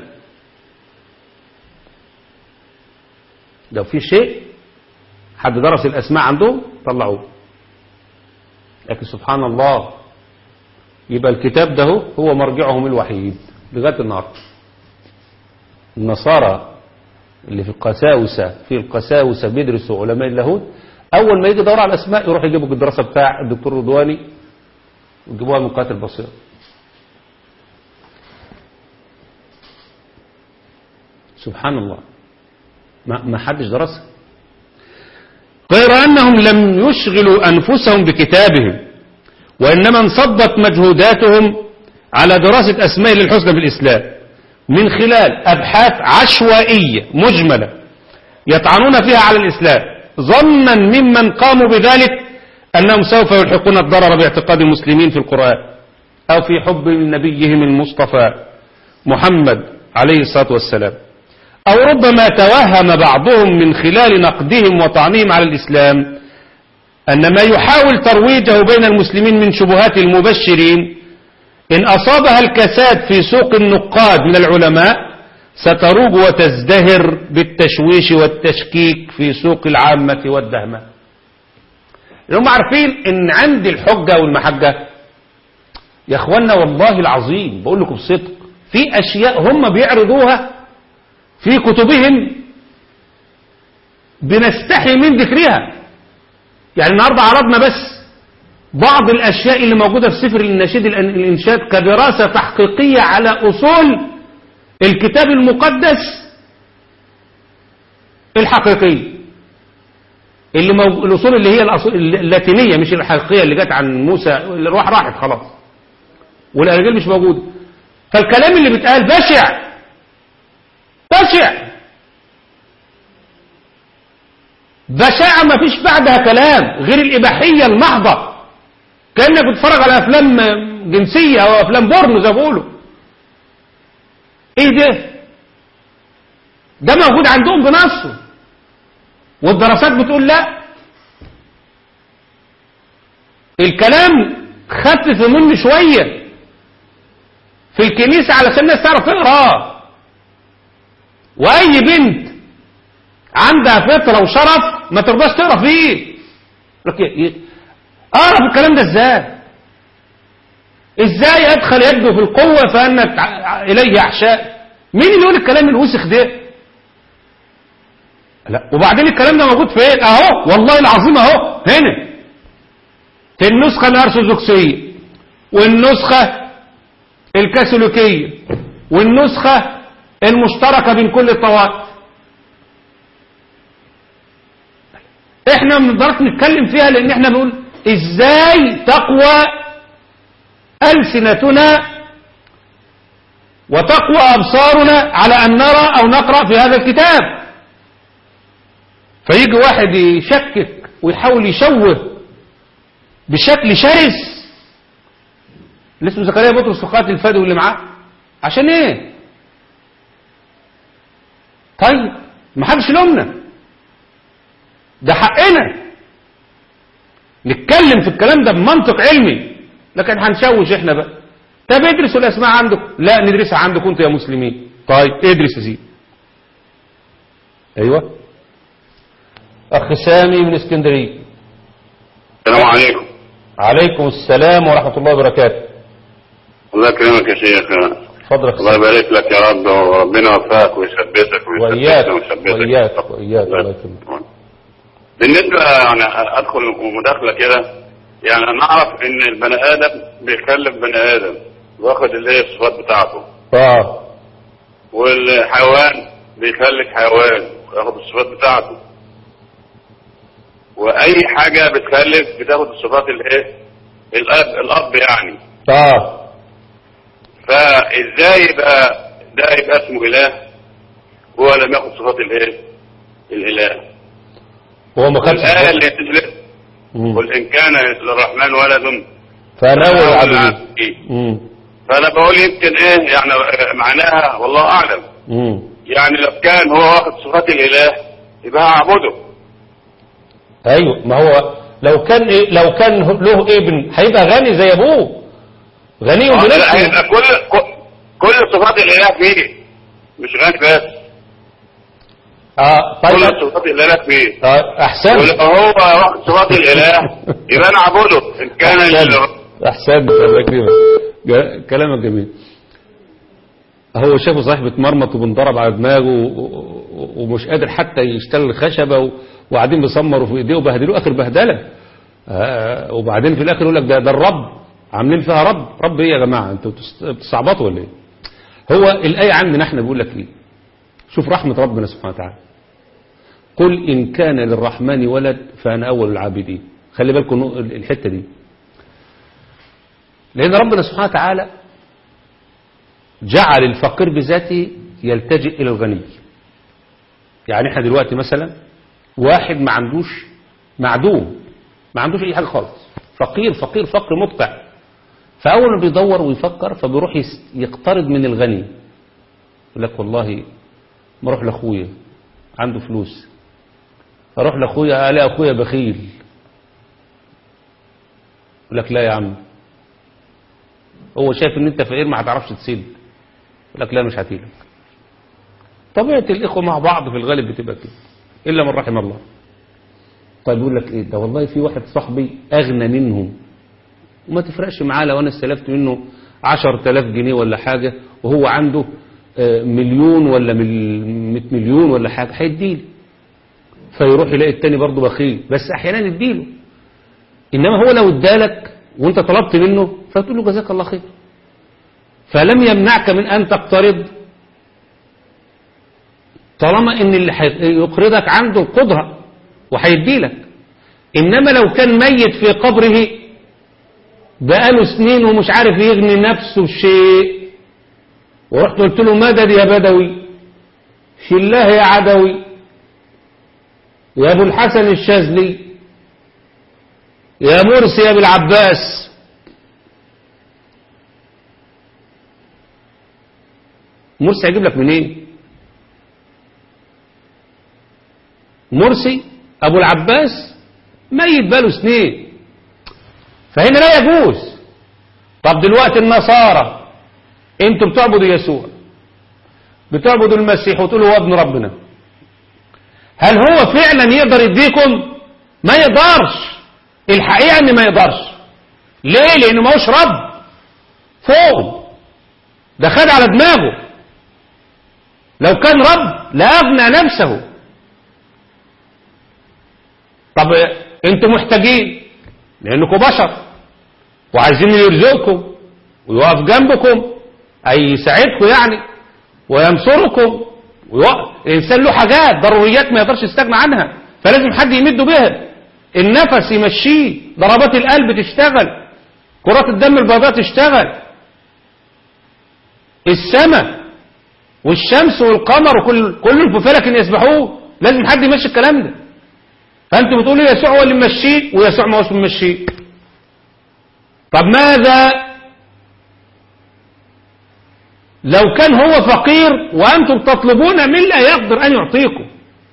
لو في شيء حد درس الأسماء عندهم طلعوه لكن سبحان الله يبقى الكتاب ده هو- هو مرجعهم الوحيد لغاية النهارده النصارى اللي في القساوسة في القساوسة بيدرسوا علماء اللاهوت أول ما يجي يدور على الأسماء يروح يجيبوا الدراسة بتاع الدكتور رضواني ويجيبوها من قاتل بصير سبحان الله ما ما حدش درسها غير أنهم لم يشغلوا أنفسهم بكتابهم وإنما انصبت مجهوداتهم على دراسة أسماء الحسنى في الإسلام من خلال أبحاث عشوائية مجملة يطعنون فيها على الإسلام ظنا ممن قاموا بذلك أنهم سوف يلحقون الضرر باعتقاد المسلمين في القرآن أو في حب نبيهم المصطفى محمد عليه الصلاة والسلام أو ربما توهم بعضهم من خلال نقدهم وطعنهم على الإسلام أن ما يحاول ترويجه بين المسلمين من شبهات المبشرين إن أصابها الكساد في سوق النقاد من العلماء ستروج وتزدهر بالتشويش والتشكيك في سوق العامة والدهمة هم عارفين إن عند الحجة والمحجة يا أخوانا والله العظيم بقول لكم بصدق في أشياء هم بيعرضوها في كتبهم بنستحي من ذكرها يعني النهاردة عرضنا بس بعض الأشياء اللي موجودة في سفر النشيد الأن- الإنشاد كدراسة تحقيقية على أصول الكتاب المقدس الحقيقية اللي مو... الأصول اللي هي الأصول اللاتينية مش الحقيقية اللي جت عن موسى اللي راح راحت خلاص والأرجال مش موجودة فالكلام اللي بيتقال بشع بشع بشاعة ما فيش بعدها كلام غير الإباحية المحضة كأنك بتتفرج على أفلام جنسية أو أفلام بورنو زي ما بيقولوا إيه ده ده موجود عندهم بنصه والدراسات بتقول لا الكلام خفف منه شوية في الكنيسة علشان الناس تعرف تقراه وأي بنت عندها فطرة وشرف ما ترضاش تقرا فيه لك ي- اقرا في الكلام ده ازاي ازاي ادخل يده في القوة فانك ع- اليه احشاء مين اللي يقول الكلام الوسخ ده لا وبعدين الكلام ده موجود فين اهو والله العظيم اهو هنا في النسخة الارثوذكسية والنسخة الكاثوليكية والنسخة المشتركة بين كل الطوائف احنا ما بنقدرش نتكلم فيها لان احنا بنقول ازاي تقوى ألسنتنا وتقوى أبصارنا على أن نرى أو نقرأ في هذا الكتاب فيجي واحد يشكك ويحاول يشوه بشكل شرس اللي اسمه زكريا بطرس فقات الفادي واللي معاه عشان ايه طيب ما حدش يلومنا ده حقنا نتكلم في الكلام ده بمنطق علمي لكن هنشوش احنا بقى طب ادرسوا الاسماء عندكم لا ندرسها عندكم انتوا يا مسلمين طيب ادرس يا سيدي ايوه اخ سامي من اسكندريه السلام عليكم عليكم السلام ورحمه الله وبركاته الله يكرمك يا شيخ اتفضل يا أخ الله سامي. يبارك لك يا رب وربنا يوفقك ويثبتك وإياك ويثبتك وإياك وإياك الله يكرمك بالنسبة يعني أدخل مداخلة كده يعني أنا أعرف إن البني آدم بيكلم بني آدم واخد اللي هي الصفات بتاعته اه والحيوان بيخلك حيوان ياخد الصفات بتاعته واي حاجة بتخلف بتاخد الصفات الايه الاب الاب يعني اه فازاي يبقى ده يبقى اسمه اله هو لم ياخد صفات الايه الاله هو ما خدش الايه اللي تثبت مم. قل إن كان للرحمن ولد فأنا أول فأنا العابدين العابدين. مم. فأنا بقول يمكن إيه يعني معناها والله أعلم مم. يعني لو كان هو واخد صفات الإله يبقى أعبده ايوه ما هو لو كان إيه لو كان له ابن هيبقى غني زي ابوه غني لا، بنفسه هيبقى كل كل- كل صفات الإله فيه مش غني بس اه كل طيب صفات الإله فيه آه احسن ولو هو واخد صفات الإله يبقى أنا أعبده إن كان لل- احسن الله يكرمك جا- كلامك جميل هو شافه صحيح بيتمرمط وبنضرب على دماغه و- و- ومش قادر حتى يشتغل الخشبه و- وقاعدين بيسمروا في ايديه وبهدلوه اخر بهدله آه وبعدين في الاخر يقول لك ده ده الرب عاملين فيها رب رب ايه يا جماعه انتوا بتس- بتستعبطوا ولا ايه هو الايه عندنا احنا بيقول لك ايه شوف رحمه ربنا سبحانه وتعالى قل ان كان للرحمن ولد فانا اول العابدين خلي بالكم نق- الحته دي لأن ربنا سبحانه وتعالى جعل الفقير بذاته يلتجئ إلى الغني يعني احنا دلوقتي مثلا واحد ما عندوش معدوم ما عندوش أي حاجة خالص فقير فقير فقر مدقع فأول ما بيدور ويفكر فبيروح يس- يقترض من الغني يقول لك والله ما اروح لاخويا عنده فلوس اروح لاخويا الاقي اخويا بخيل يقول لك لا يا عم هو شايف ان انت فقير ما هتعرفش تسد يقول لك لا مش هتيلك طبيعة الاخوة مع بعض في الغالب بتبقى كده الا من رحم الله طيب يقول لك ايه ده والله في واحد صاحبي اغنى منهم وما تفرقش معاه لو انا استلفت منه عشر تلاف جنيه ولا حاجة وهو عنده آه، مليون ولا مل- مئة مليون ولا حاجة هيديلي فيروح يلاقي التاني برضه بخيل بس احيانا يديله انما هو لو ادالك وانت طلبت منه فتقول له جزاك الله خير فلم يمنعك من ان تقترض طالما ان اللي حي- يقرضك عنده القدرة وهيدي لك انما لو كان ميت في قبره بقاله سنين ومش عارف يغني نفسه بشيء ورحت قلت له مدد يا بدوي شلاه يا عدوي يا ابو الحسن الشاذلي يا مرسي يا ابو العباس مرسي هيجيب لك منين مرسي ابو العباس ميت بقاله سنين فهنا لا يجوز طب دلوقتي النصارى انتوا بتعبدوا يسوع بتعبدوا المسيح وتقولوا هو ابن ربنا هل هو فعلا يقدر يديكم ما يقدرش الحقيقة ان ما يقدرش ليه لانه ما هوش رب فوق ده خد على دماغه لو كان رب لأغنى نفسه طب انتوا محتاجين لانكم بشر وعايزين يرزقكم ويقف جنبكم اي يساعدكم يعني وينصركم ويوقف. الانسان له حاجات ضروريات ما يقدرش يستغنى عنها فلازم حد يمده بها النفس يمشيه ضربات القلب تشتغل كرات الدم البيضاء تشتغل السماء والشمس والقمر وكل كل في فلك يسبحوه لازم حد يمشي الكلام ده فانت بتقولوا يسوع هو اللي ممشيه ويسوع ما هوش ممشيه طب ماذا لو كان هو فقير وأنتم تطلبون من لا يقدر أن يعطيكم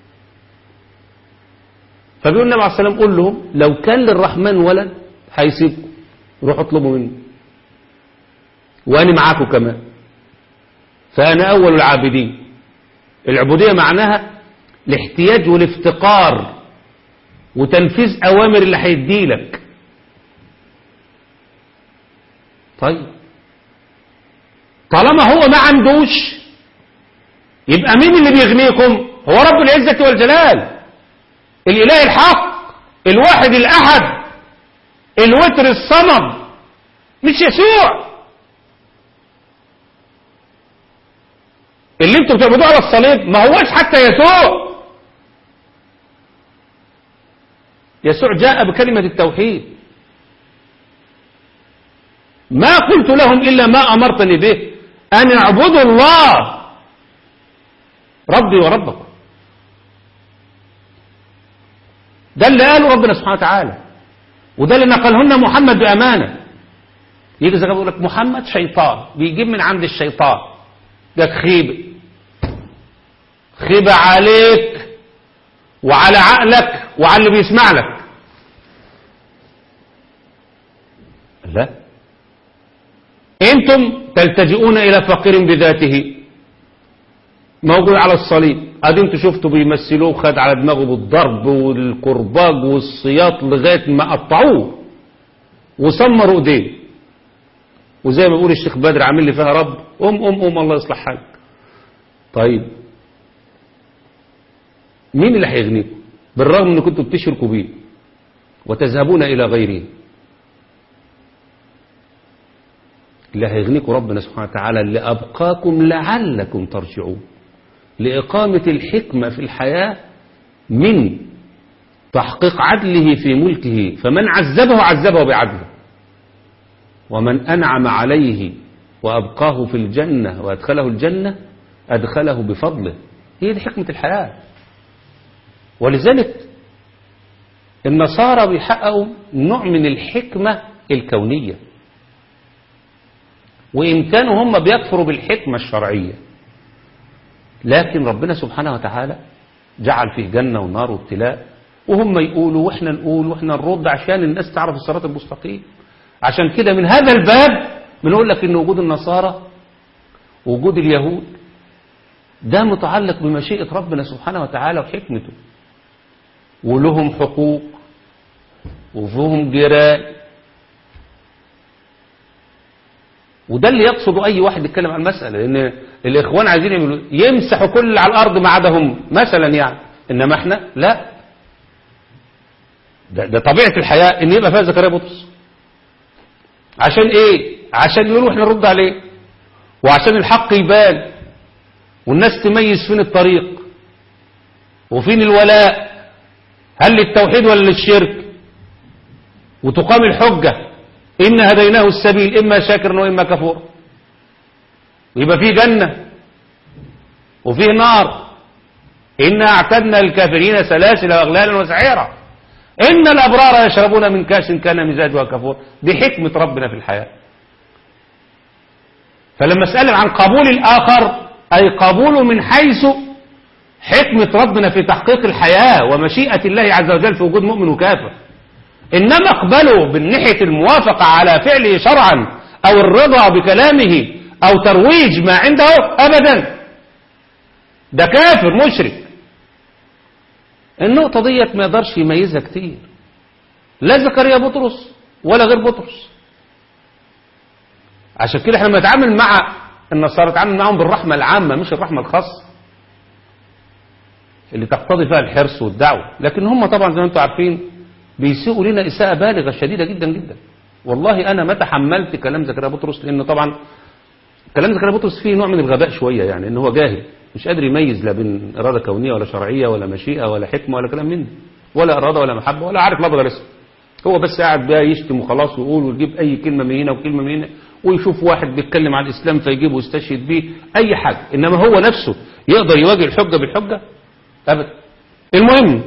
فبيقول النبي عليه السلام قول لهم لو كان للرحمن ولد هيسيبكم روحوا اطلبوا منه وأنا معاكم كمان فأنا أول العابدين العبودية معناها الاحتياج والافتقار وتنفيذ أوامر اللي هيديلك طيب طالما هو ما عندوش يبقى مين اللي بيغنيكم هو رب العزة والجلال الإله الحق الواحد الأحد الوتر الصمد مش يسوع اللي انتوا بتعبدوه على الصليب ما هوش حتى يسوع يسوع جاء بكلمة التوحيد ما قلت لهم إلا ما أمرتني به أن اعبدوا الله ربي وربكم ده اللي قاله ربنا سبحانه وتعالى وده اللي نقله لنا محمد بأمانة يجي زي ما بيقول لك محمد شيطان بيجيب من عند الشيطان ده خيبة خيبة عليك وعلى عقلك وعلى اللي بيسمع لك لا انتم تلتجئون الى فقير بذاته موجود على الصليب ادي انتوا شفتوا بيمثلوه خد على دماغه بالضرب والكرباج والسياط لغايه ما قطعوه وسمروا ايديه وزي ما بيقول الشيخ بدر عامل لي فيها رب قوم قوم قوم الله يصلح حالك طيب مين اللي هيغنيكم بالرغم ان كنتوا بتشركوا بيه وتذهبون الى غيره اللي هيغنيكم ربنا سبحانه وتعالى اللي أبقاكم لعلكم ترجعون لإقامة الحكمة في الحياة من تحقيق عدله في ملكه فمن عذبه عذبه بعدله ومن أنعم عليه وأبقاه في الجنة وأدخله الجنة أدخله بفضله هي دي حكمة الحياة ولذلك النصارى بيحققوا نوع من الحكمة الكونية وإن كانوا هم بيكفروا بالحكمة الشرعية لكن ربنا سبحانه وتعالى جعل فيه جنة ونار وابتلاء وهم يقولوا واحنا نقول واحنا نرد عشان الناس تعرف الصراط المستقيم عشان كده من هذا الباب بنقول لك ان وجود النصارى ووجود اليهود ده متعلق بمشيئة ربنا سبحانه وتعالى وحكمته ولهم حقوق وفيهم جيران وده اللي يقصده اي واحد يتكلم عن المسألة لان الاخوان عايزين يعملوا يمسحوا كل اللي على الارض ما عدا هم مثلا يعني انما احنا لا ده, ده طبيعة الحياة ان يبقى فيها زكريا بطرس عشان ايه عشان يقولوا احنا نرد عليه وعشان الحق يبان والناس تميز فين الطريق وفين الولاء هل للتوحيد ولا للشرك وتقام الحجة إن هديناه السبيل إما شاكرا وإما كفورا يبقى فيه جنة وفيه نار إنا أعتدنا للكافرين سلاسل وأغلالا وسعيرا إن الأبرار يشربون من كاس كان مزاجها كفور دي حكمة ربنا في الحياة فلما اسأل عن قبول الآخر أي قبوله من حيث حكمة ربنا في تحقيق الحياة ومشيئة الله عز وجل في وجود مؤمن وكافر إنما اقبله من ناحية الموافقة على فعله شرعا أو الرضا بكلامه أو ترويج ما عنده أبدا ده كافر مشرك النقطة ديت ما يقدرش يميزها كتير لا زكريا بطرس ولا غير بطرس عشان كده احنا بنتعامل مع النصارى نتعامل معاهم بالرحمة العامة مش الرحمة الخاصة اللي تقتضي فيها الحرص والدعوة لكن هم طبعا زي ما انتم عارفين بيسيئوا لنا إساءة بالغة شديدة جدا جدا والله أنا ما تحملت كلام زكريا بطرس لأن طبعا كلام زكريا بطرس فيه نوع من الغباء شوية يعني إن هو جاهل مش قادر يميز لا بين إرادة كونية ولا شرعية ولا مشيئة ولا حكمة ولا كلام من ده ولا إرادة ولا محبة ولا عارف لفظ رسم هو بس قاعد بقى يشتم وخلاص ويقول ويجيب أي كلمة من هنا وكلمة من هنا ويشوف واحد بيتكلم عن الإسلام فيجيبه ويستشهد بيه أي حاجة إنما هو نفسه يقدر يواجه الحجة بالحجة أبدا المهم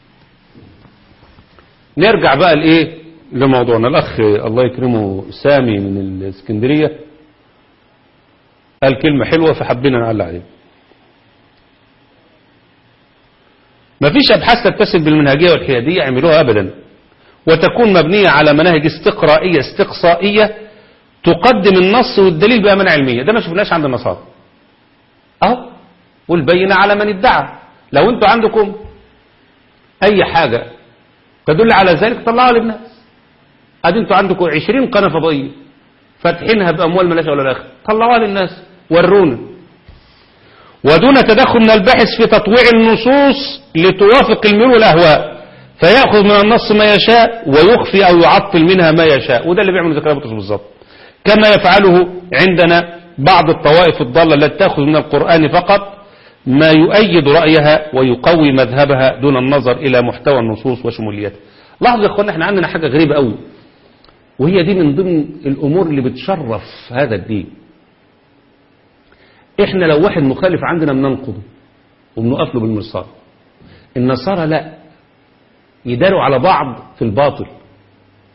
نرجع بقى لإيه لموضوعنا الأخ الله يكرمه سامي من الإسكندرية قال كلمة حلوة فحبينا نعلق عليه ما فيش أبحاث تتصل بالمنهجية والحيادية عملوها أبدا وتكون مبنية على مناهج استقرائية استقصائية تقدم النص والدليل بأمانة علمية ده ما شفناش عند النصارى أهو والبينة على من ادعى لو انتوا عندكم أي حاجة تدل على ذلك طلعوها للناس ادي انتوا عندكم 20 قناة فضائية فاتحينها بأموال ملاش ولا الآخر طلعوها للناس ورونا ودون تدخل من الباحث في تطويع النصوص لتوافق الميول والأهواء فيأخذ من النص ما يشاء ويخفي أو يعطل منها ما يشاء وده اللي بيعمل زكريا بطرس بالظبط كما يفعله عندنا بعض الطوائف الضالة التي تأخذ من القرآن فقط ما يؤيد رأيها ويقوي مذهبها دون النظر إلى محتوى النصوص وشموليتها لاحظوا يا اخوانا احنا عندنا حاجة غريبة قوي وهي دي من ضمن الأمور اللي بتشرف هذا الدين احنا لو واحد مخالف عندنا بننقضه وبنقف له بالمرصاد النصارى لا يداروا على بعض في الباطل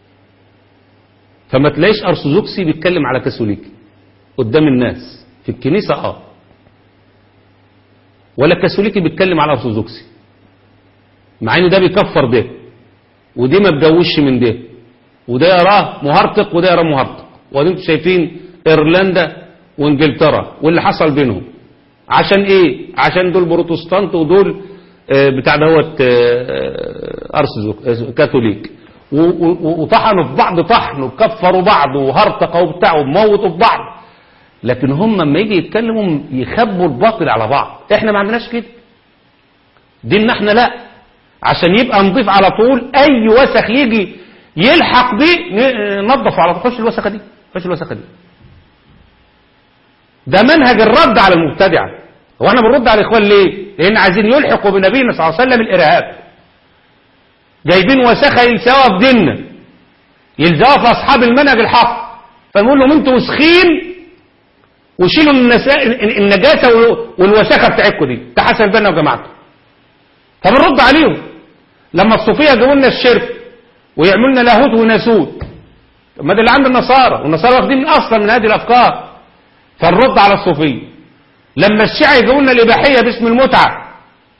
فما تلاقيش ارثوذكسي بيتكلم على كاثوليكي قدام الناس في الكنيسة اه ولا كاثوليكي بيتكلم على ارثوذكسي مع ان ده بيكفر ده ودي ما بجوش من ده وده يراه مهرطق وده يراه مهرطق وانتم شايفين ايرلندا وانجلترا واللي حصل بينهم عشان ايه عشان دول بروتستانت ودول آه، بتاع دوت آه، ارثوذكس آه، كاثوليك و- و- وطحنوا في بعض طحن وكفروا بعض وهرطقوا وبتاع وموتوا في بعض لكن هم لما يجي يتكلموا يخبوا الباطل على بعض احنا ما عندناش كده ديننا احنا لا عشان يبقى نضيف على طول اي وسخ يجي يلحق بيه ن- ننظف على طول خش الوسخه دي خش الوسخه دي ده منهج الرد على المبتدعه هو احنا بنرد على الاخوان ليه لان عايزين يلحقوا بنبينا صلى الله عليه وسلم الارهاب جايبين وسخه يلزقوها في ديننا يلزقوها في اصحاب المنهج الحق فنقول لهم انتوا وسخين وشيلوا النساء النجاسه والوساخه بتاعتكم دي ده حسن البنا وجماعته فبنرد عليهم لما الصوفيه جابوا لنا الشرك ويعملوا لنا لاهوت وناسوت طب ما ده اللي عند النصارى والنصارى واخدين اصلا من هذه الافكار فنرد على الصوفيه لما الشيعة يجيبوا لنا الاباحيه باسم المتعه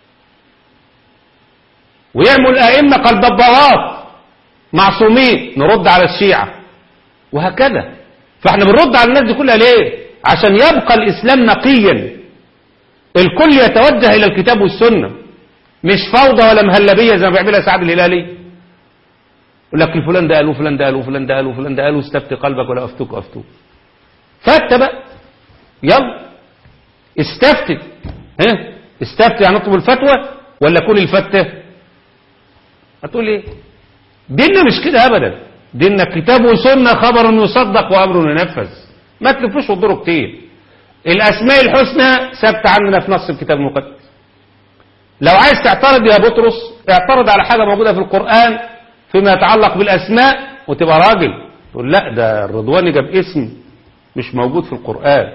ويعملوا الائمه كالضباوات معصومين نرد على الشيعة وهكذا فاحنا بنرد على الناس دي كلها ليه عشان يبقى الاسلام نقيا الكل يتوجه الى الكتاب والسنه مش فوضى ولا مهلبيه زي ما بيعملها سعد الهلالي يقول لك فلان ده قال وفلان ده قال وفلان ده قال وفلان ده قال واستفتي قلبك ولا افتوك افتوك فات بقى يلا استفتي ها استفتي يعني اطلب الفتوى ولا كل الفتة هتقول ايه ديننا مش كده ابدا ديننا كتاب وسنة خبر يصدق وامر ينفذ ما تلفوش وتدوروا كتير الاسماء الحسنى ثابته عندنا في نص الكتاب المقدس لو عايز تعترض يا بطرس اعترض على حاجة موجودة في القرآن فيما يتعلق بالأسماء وتبقى راجل تقول لا ده الرضواني جاب اسم مش موجود في القرآن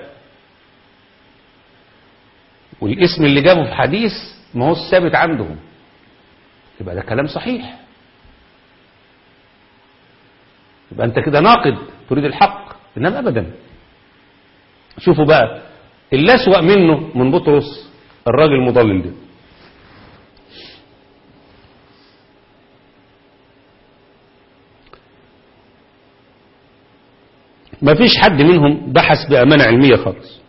والاسم اللي جابه في حديث ما هو الثابت عندهم يبقى ده كلام صحيح يبقى انت كده ناقد تريد الحق انما ابدا شوفوا بقى اللي اسوأ منه من بطرس الراجل المضلل ده ما فيش حد منهم بحث بأمانة علمية خالص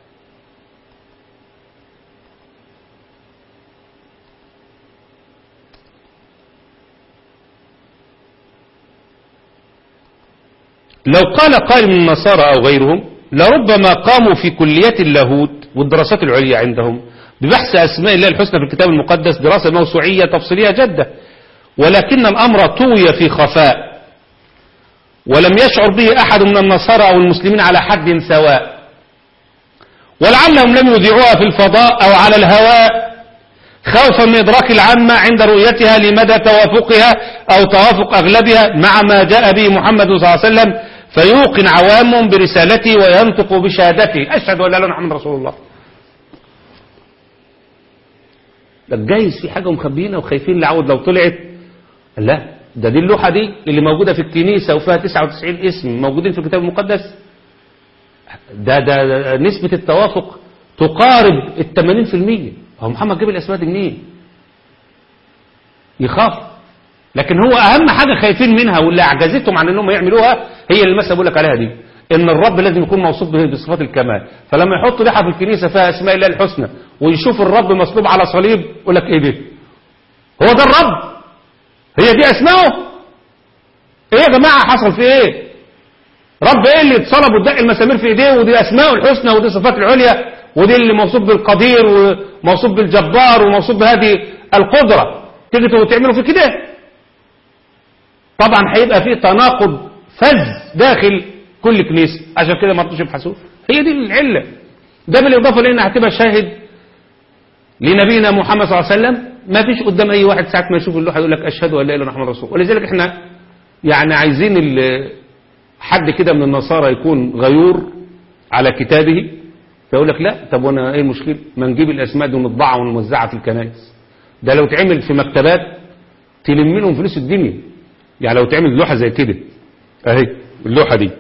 لو قال قائل من النصارى أو غيرهم لربما قاموا في كليات اللاهوت والدراسات العليا عندهم ببحث أسماء الله الحسنى في الكتاب المقدس دراسة موسوعية تفصيلية جدة ولكن الأمر طوي في خفاء ولم يشعر به أحد من النصارى أو المسلمين على حد سواء ولعلهم لم يذيعوها في الفضاء أو على الهواء خوفا من إدراك العامة عند رؤيتها لمدى توافقها أو توافق أغلبها مع ما جاء به محمد صلى الله عليه وسلم فيوقن عوام برسالته وينطق بشهادته أشهد أن لا إله إلا محمد رسول الله ده جايز في حاجة مخبيينها وخايفين لعود لو طلعت لا ده دي اللوحة دي اللي موجودة في الكنيسة وفيها 99 اسم موجودين في الكتاب المقدس ده, ده, ده نسبة التوافق تقارب ال 80% هو محمد جاب الأسماء دي منين يخاف لكن هو أهم حاجة خايفين منها واللي أعجزتهم عن أنهم يعملوها هي اللي المسألة بقول لك عليها دي إن الرب لازم يكون موصوف به بصفات الكمال فلما يحطوا لوحة في الكنيسة فيها أسماء الله الحسنى ويشوف الرب مصلوب على صليب يقول لك إيه ده هو ده الرب هي دي اسمائه ايه يا جماعة حصل في ايه رب ايه اللي اتصلب وادق المسامير في ايديه ودي اسمائه الحسنى ودي صفات العليا ودي اللي موصوف بالقدير وموصوف بالجبار وموصوف بهذه القدرة تيجي تعملوا في كده طبعا هيبقى فيه تناقض فز داخل كل كنيسة عشان كده ما رضوش يبحثوه هي دي العلة ده بالاضافة لان هتبقى شاهد لنبينا محمد صلى الله عليه وسلم ما فيش قدام اي واحد ساعة ما يشوف اللوحة يقول لك اشهد ان لا اله الا محمد رسول ولذلك احنا يعني عايزين حد كده من النصارى يكون غيور على كتابه فيقول لك لا طب وانا ايه المشكله ما نجيب الاسماء دي ونطبعها ونوزعها في الكنائس ده لو اتعمل في مكتبات تلم لهم فلوس الدنيا يعني لو تعمل لوحة زي كده اهي اللوحة دي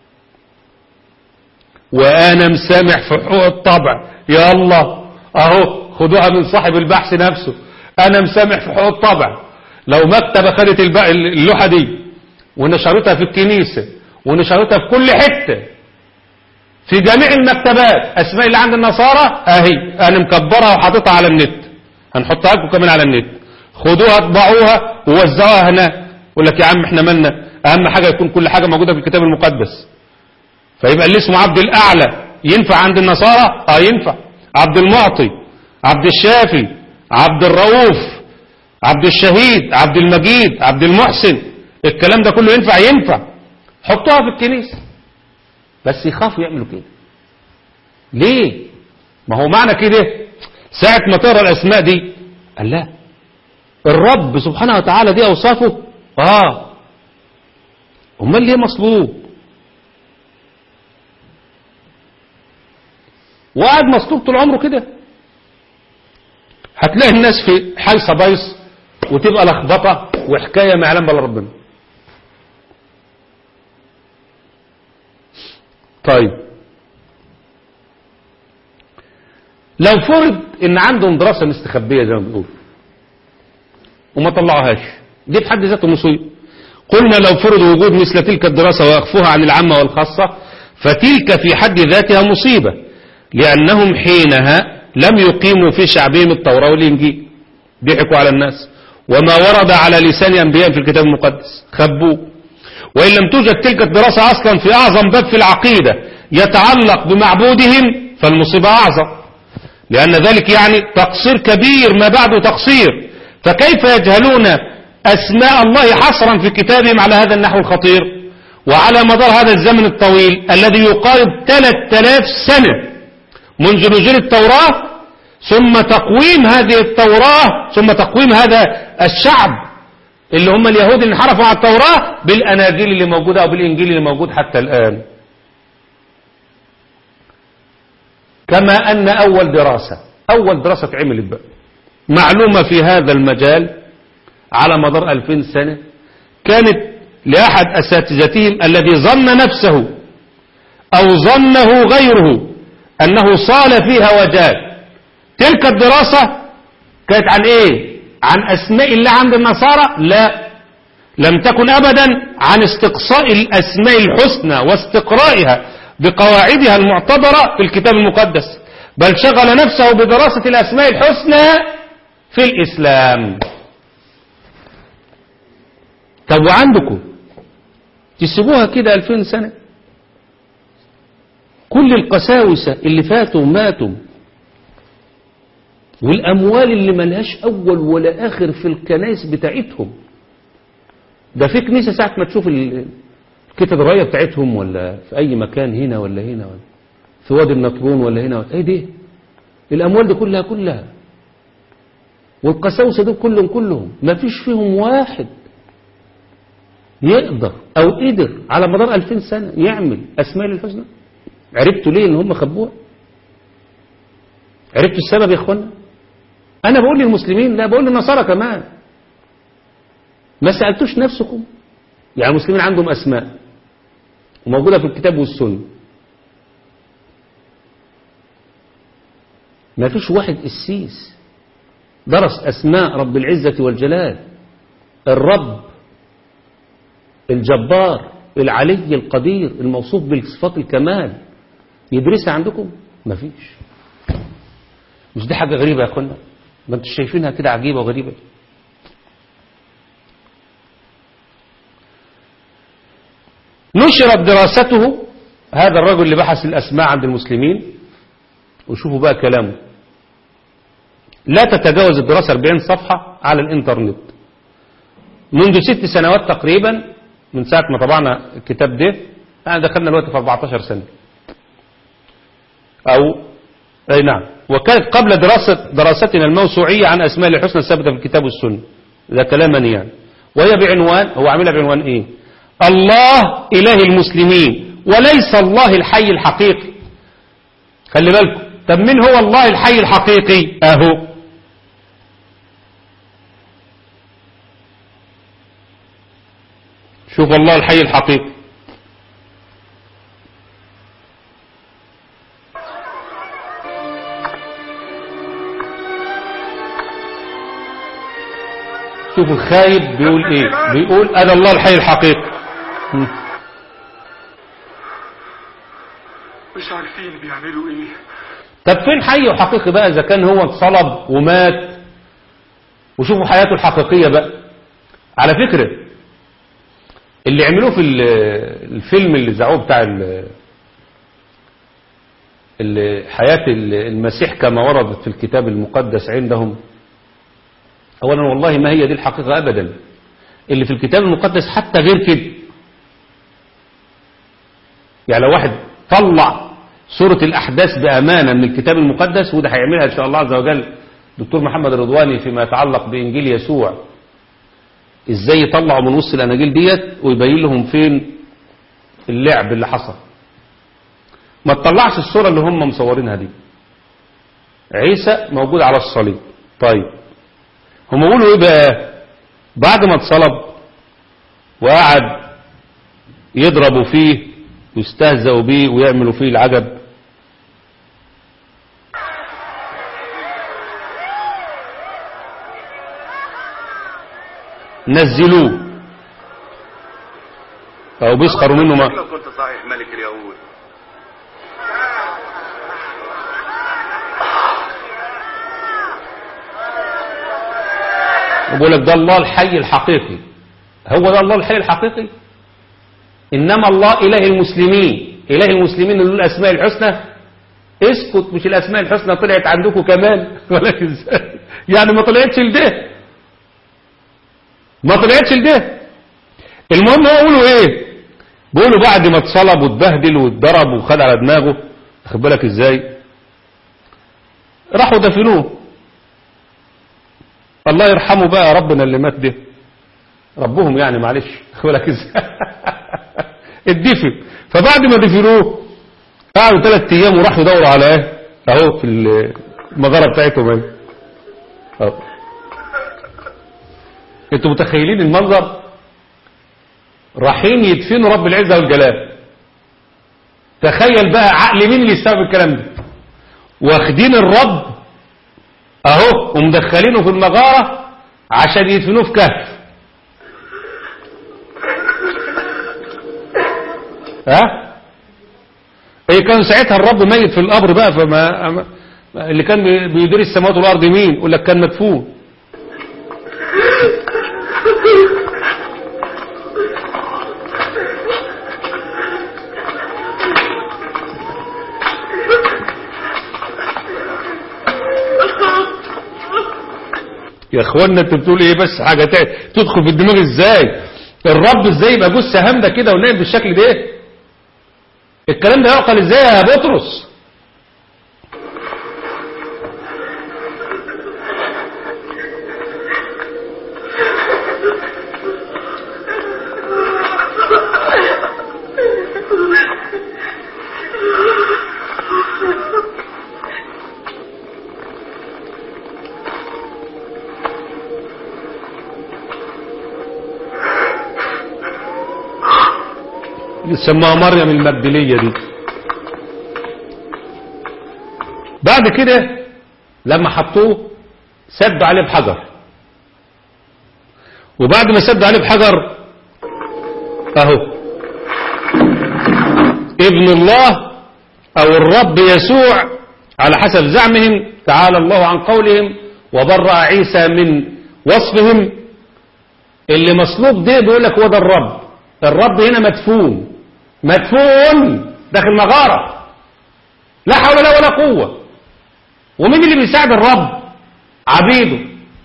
وانا مسامح في حقوق الطبع يا الله اهو خدوها من صاحب البحث نفسه انا مسامح في حقوق الطبع لو مكتبة خدت الب- اللوحة دي ونشرتها في الكنيسة ونشرتها في كل حتة في جميع المكتبات اسماء اللي عند النصارى اهي انا مكبرها وحاططها على النت هنحطها لكم كمان على النت خدوها اطبعوها ووزعوها هناك يقول لك يا عم احنا مالنا اهم حاجة يكون كل حاجة موجودة في الكتاب المقدس فيبقى اللي اسمه عبد الاعلى ينفع عند النصارى اه ينفع عبد المعطي عبد الشافي عبد الرؤوف عبد الشهيد عبد المجيد عبد المحسن الكلام ده كله ينفع ينفع حطوها في الكنيسة بس يخافوا يعملوا كده ليه ما هو معنى كده ساعة ما تقرا الاسماء دي قال لا الرب سبحانه وتعالى دي اوصافه اه امال ليه مصلوب وقعد مصلوب طول عمره كده هتلاقي الناس في حال صبايص وتبقى لخبطه وحكايه ما يعلم بلا ربنا طيب لو فرض ان عندهم دراسه مستخبيه زي ما بنقول وما طلعوهاش دي في حد ذاته مصيبه قلنا لو فرض وجود مثل تلك الدراسه ويخفوها عن العامه والخاصه فتلك في حد ذاتها مصيبه لانهم حينها لم يقيموا في شعبهم التوراه والانجيل ضحكوا على الناس وما ورد على لسان انبياء في الكتاب المقدس خبوه وإن لم توجد تلك الدراسة أصلا في أعظم باب في العقيدة يتعلق بمعبودهم فالمصيبة أعظم لأن ذلك يعني تقصير كبير ما بعده تقصير فكيف يجهلون أسماء الله حصرا في كتابهم على هذا النحو الخطير وعلى مدار هذا الزمن الطويل الذي يقارب 3000 سنة منذ نزول التوراة ثم تقويم هذه التوراة ثم تقويم هذا الشعب اللي هم اليهود اللي انحرفوا على التوراة بالأناجيل اللي موجودة أو بالإنجيل اللي موجود حتى الآن كما أن أول دراسة أول دراسة اتعملت بقى معلومة في هذا المجال على مدار ألفين سنة كانت لأحد أساتذتهم الذي ظن نفسه أو ظنه غيره أنه صال فيها وجاد تلك الدراسة كانت عن إيه عن أسماء الله عند النصارى لا لم تكن أبدا عن استقصاء الأسماء الحسنى واستقرائها بقواعدها المعتبرة في الكتاب المقدس بل شغل نفسه بدراسة الأسماء الحسنى في الإسلام طب وعندكم تسيبوها كده ألفين سنة كل القساوسة اللي فاتوا ماتوا والأموال اللي ملهاش أول ولا آخر في الكنائس بتاعتهم ده في كنيسة ساعة ما تشوف الكاتدرائية بتاعتهم ولا في أي مكان هنا ولا هنا ولا في وادي النطرون ولا هنا ولا ايه دي الأموال دي كلها كلها والقساوسة دول كلهم كلهم ما فيش فيهم واحد يقدر أو قدر على مدار ألفين سنة يعمل أسماء الحسنى عرفتوا ليه إن هم خبوها عرفتوا السبب يا إخوانا أنا بقول للمسلمين لا بقول للنصارى كمان ما سألتوش نفسكم يعني المسلمين عندهم أسماء وموجودة في الكتاب والسنة ما فيش واحد قسيس درس أسماء رب العزة والجلال الرب الجبار العلي القدير الموصوف بصفات الكمال يدرسها عندكم ما فيش مش دي حاجة غريبة يا أخوانا ما انتوا شايفينها كده عجيبة وغريبة نشرت دراسته هذا الرجل اللي بحث الأسماء عند المسلمين وشوفوا بقى كلامه لا تتجاوز الدراسة 40 صفحة على الانترنت منذ ست سنوات تقريبا من ساعة ما طبعنا الكتاب ده يعني دخلنا الوقت في 14 سنة أو أي نعم وكانت قبل دراسة دراستنا الموسوعية عن أسماء الحسنى الثابتة في الكتاب والسنة ده كلاما يعني وهي بعنوان هو عاملها بعنوان إيه الله إله المسلمين وليس الله الحي الحقيقي خلي بالكم طب من هو الله الحي الحقيقي أهو شوف الله الحي الحقيقي شوفوا الخايب بيقول ايه بيقول انا الله الحي الحقيقي مم. مش عارفين بيعملوا ايه طب فين حي وحقيقي بقى اذا كان هو اتصلب ومات وشوفوا حياته الحقيقية بقى على فكرة اللي عملوه في ال- الفيلم اللي زعوه بتاع ال- ال- حياة ال- المسيح كما وردت في الكتاب المقدس عندهم اولا والله ما هي دي الحقيقة ابدا اللي في الكتاب المقدس حتى غير كده يعني لو واحد طلع سورة الأحداث بأمانة من الكتاب المقدس وده هيعملها إن شاء الله عز وجل دكتور محمد الرضواني فيما يتعلق بإنجيل يسوع إزاي يطلعوا من وسط الأناجيل ديت ويبين لهم فين اللعب اللي حصل ما تطلعش الصورة اللي هم مصورينها دي عيسى موجود على الصليب طيب هم يقولوا ايه بقى بعد ما اتصلب وقعد يضربوا فيه ويستهزئوا بيه ويعملوا فيه العجب نزلوه او بيسخروا منه ما لو كنت صحيح ملك اليهود بيقول لك ده الله الحي الحقيقي هو ده الله الحي الحقيقي إنما الله إله المسلمين إله المسلمين اللي له الأسماء الحسنى اسكت مش الأسماء الحسنى طلعت عندكم كمان ولكن ازاي يعني ما طلعتش لده ما طلعتش لده المهم هو يقولوا ايه بيقولوا بعد ما اتصلب واتبهدل واتضرب وخد على دماغه خد بالك ازاي راحوا دفنوه الله يرحمه بقى ربنا اللي مات ده ربهم يعني معلش خد بالك ازاي اتدفن فبعد ما دفنوه قعدوا ثلاث ايام وراحوا يدوروا على ايه اهو في المغاره بتاعتهم اهي اهو انتوا متخيلين المنظر رايحين يدفنوا رب العزه والجلال تخيل بقى عقل مين اللي يستوعب الكلام ده واخدين الرب اهو ومدخلينه في المغاره عشان يدفنوه في كهف ها ايه كان ساعتها الرب ميت في القبر بقى فما أما- اللي كان بي- بيدير السماوات والارض مين يقول لك كان مدفون يا اخوانا انت بتقول ايه بس حاجه تاني تدخل في الدماغ ازاي الرب ازاي يبقى جثه هامده كده ونايم بالشكل ده الكلام ده يعقل ازاي يا بطرس يسموها مريم المجدلية دي بعد كده لما حطوه سدوا عليه بحجر وبعد ما سدوا عليه بحجر اهو ابن الله او الرب يسوع على حسب زعمهم تعالى الله عن قولهم وبرأ عيسى من وصفهم اللي مصلوب ده بيقول لك هو ده الرب الرب هنا مدفون مدفون داخل مغارة لا حول له ولا قوة ومين اللي بيساعد الرب عبيده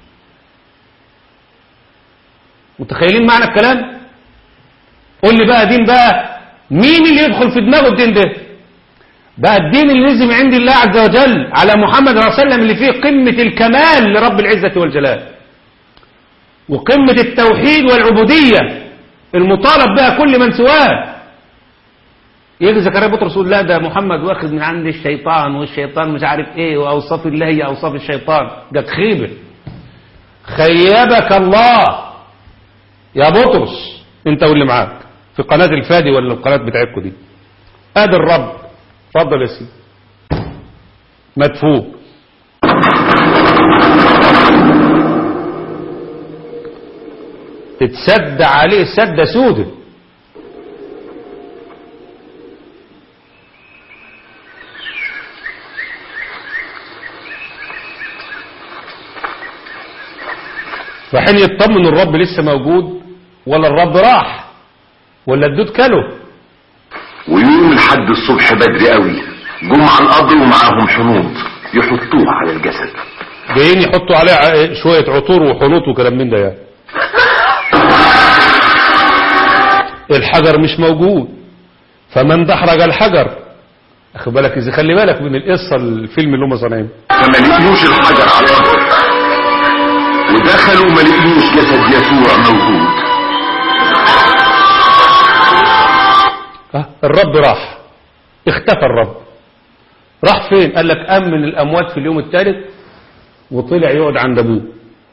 متخيلين معنى الكلام قول لي بقى دين بقى مين اللي يدخل في دماغه الدين ده بقى الدين اللي نزل من عند الله عز وجل على محمد صلى الله عليه وسلم اللي فيه قمة الكمال لرب العزة والجلال وقمة التوحيد والعبودية المطالب بها كل من سواه يجي زكريا بطرس يقول لا ده محمد واخد من عند الشيطان والشيطان مش عارف ايه واوصاف الله هي اوصاف الشيطان ده خيبه خيبك الله يا بطرس انت واللي معاك في قناة الفادي ولا القناة بتاعتكم دي ادي الرب اتفضل يا سيدي مدفوع تتسد عليه سدة سودة رايحين يطمنوا الرب لسه موجود ولا الرب راح ولا الدود كله ويوم لحد الصبح بدري قوي جم على القبر ومعاهم حنوط يحطوه على الجسد جايين يحطوا عليه ع- شوية عطور وحنوط وكلام من ده يعني الحجر مش موجود فمن دحرج الحجر اخد بالك اذا خلي بالك من القصه الفيلم اللي هم صانعينه فما لقيوش الحجر على القبر ودخلوا ما لقيوش جسد يسوع موجود ها، الرب راح اختفى الرب راح فين قال لك قام من الاموات في اليوم الثالث وطلع يقعد عند ابوه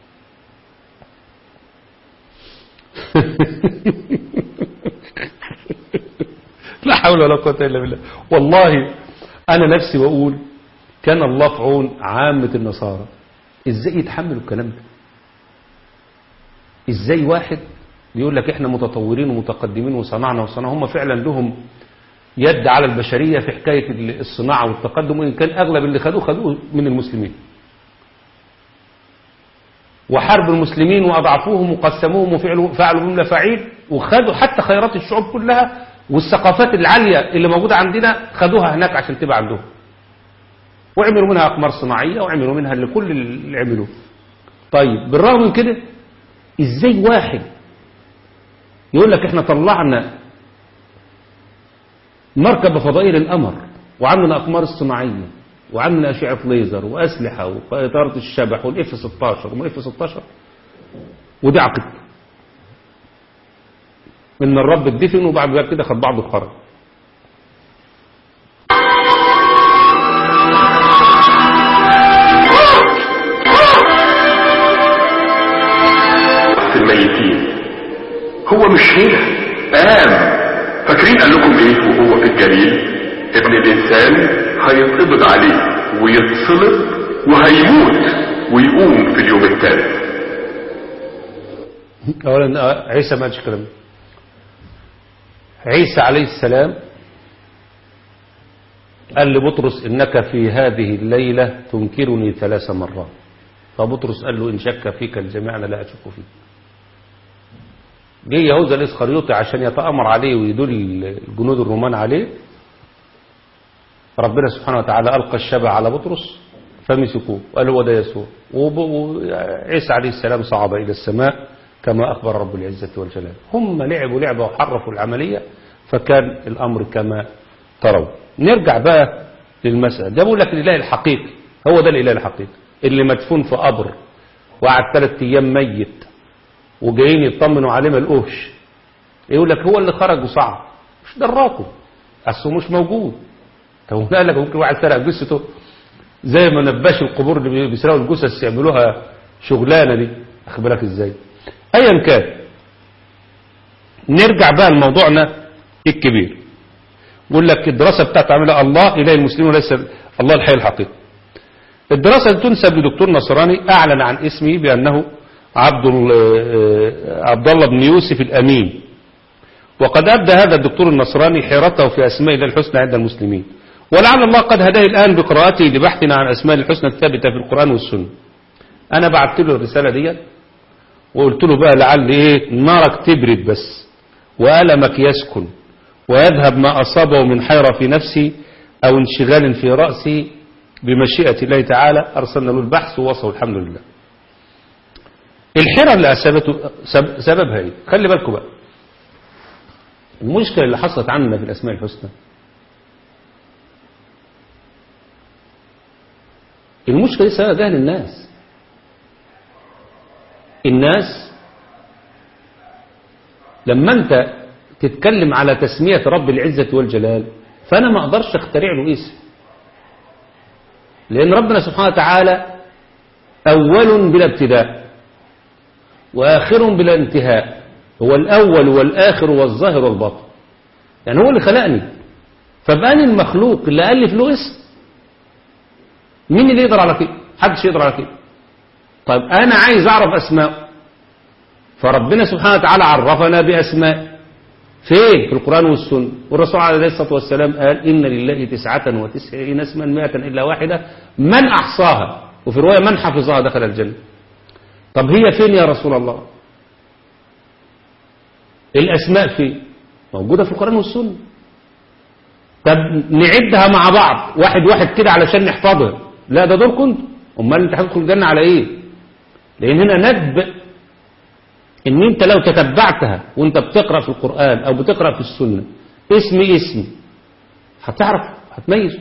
لا حول ولا قوه الا بالله والله انا نفسي بقول كان الله في عون عامه النصارى ازاي يتحملوا الكلام ده ازاي واحد بيقول لك احنا متطورين ومتقدمين وصنعنا وصنعنا هم فعلا لهم يد على البشرية في حكاية الصناعة والتقدم وإن كان أغلب اللي خدوه خدوه من المسلمين وحرب المسلمين وأضعفوهم وقسموهم وفعلوا فعلوا بهم فعيل وخدوا حتى خيرات الشعوب كلها والثقافات العالية اللي موجودة عندنا خدوها هناك عشان تبقى عندهم وعملوا منها أقمار صناعية وعملوا منها اللي كل اللي عملوه طيب بالرغم من كده ازاي واحد يقول لك احنا طلعنا مركبة فضائية للقمر وعملنا أقمار الصناعية وعملنا أشعة ليزر وأسلحة وطيارة الشبح والإف 16 وما إف 16 ودي عقيدته إن الرب اتدفن وبعد ذلك كده خد بعضه وخرج وقت الميتين هو مش هنا قام فاكرين قال لكم ايه وهو في الجليل ابن الانسان هيتقبض عليه ويتصلب وهيموت ويقوم في اليوم الثالث أولا آه، عيسى ما قالش الكلام ده عيسى عليه السلام قال لبطرس إنك في هذه الليلة تنكرني ثلاث مرات فبطرس قال له إن شك فيك الجميع أنا لا أشك فيك جه يهوذا الإسخريوطي عشان يتأمر عليه ويدل الجنود الرومان عليه ربنا سبحانه وتعالى ألقى الشبع على بطرس فمسكوه قال هو ده يسوع وب- وعيسى عليه السلام صعد إلى السماء كما أخبر رب العزة والجلال هم لعبوا لعبة وحرفوا العملية فكان الأمر كما تروا نرجع بقى للمسألة ده بقول لك الإله الحقيقي هو ده الإله الحقيقي اللي مدفون في قبر وقعد ثلاث أيام ميت وجايين يطمنوا عليه ما لقوش يقول لك هو اللي خرج وصعد مش دراكم اصله مش موجود طب هو قال لك ممكن واحد سرق جثته زي ما نباش القبور اللي بيسرقوا الجثث يعملوها شغلانه دي اخد بالك ازاي ايا كان نرجع بقى لموضوعنا الكبير بيقول لك الدراسه بتاعت عاملها الله اله المسلمين وليس الله الحي الحقيقي الدراسه دي تنسب لدكتور نصراني اعلن عن اسمه بانه عبد ال- عبد الله بن يوسف الامين وقد ابدى هذا الدكتور النصراني حيرته في اسماء الله الحسنى عند المسلمين ولعل الله قد هداه الان بقراءته لبحثنا عن اسماء الحسنى الثابته في القران والسنه انا بعت له الرساله ديت وقلت له بقى لعل ايه نارك تبرد بس والمك يسكن ويذهب ما اصابه من حيره في نفسي او انشغال في راسي بمشيئه الله تعالى ارسلنا له البحث ووصلوا الحمد لله الحيرة اللي أسبته سب- سببها ايه خلي بالكم بقى المشكلة اللي حصلت عندنا في الأسماء الحسنى المشكلة دي سبب جهل الناس الناس لما أنت تتكلم على تسمية رب العزة والجلال فأنا ما أقدرش أخترع له اسم لأن ربنا سبحانه وتعالى أول بلا ابتداء وآخر بلا انتهاء هو الأول والآخر والظاهر والباطن يعني هو اللي خلقني فبقاني المخلوق اللي ألف له اسم مين اللي يقدر على كده حدش يقدر على كده طيب أنا عايز أعرف أسماء فربنا سبحانه وتعالى عرفنا بأسماء فين في القرآن والسنة والرسول عليه الصلاة والسلام قال إن لله تسعة وتسعين اسما مائة إلا واحدة من أحصاها وفي رواية من حفظها دخل الجنة طب هي فين يا رسول الله الأسماء فين موجودة في القرآن والسنة طب نعدها مع بعض واحد واحد كده علشان نحفظها لا ده دور كنت امال انت هتدخل الجنة على ايه لان هنا ندب ان انت لو تتبعتها وانت بتقرأ في القرآن او بتقرأ في السنة اسم اسم هتعرف هتميز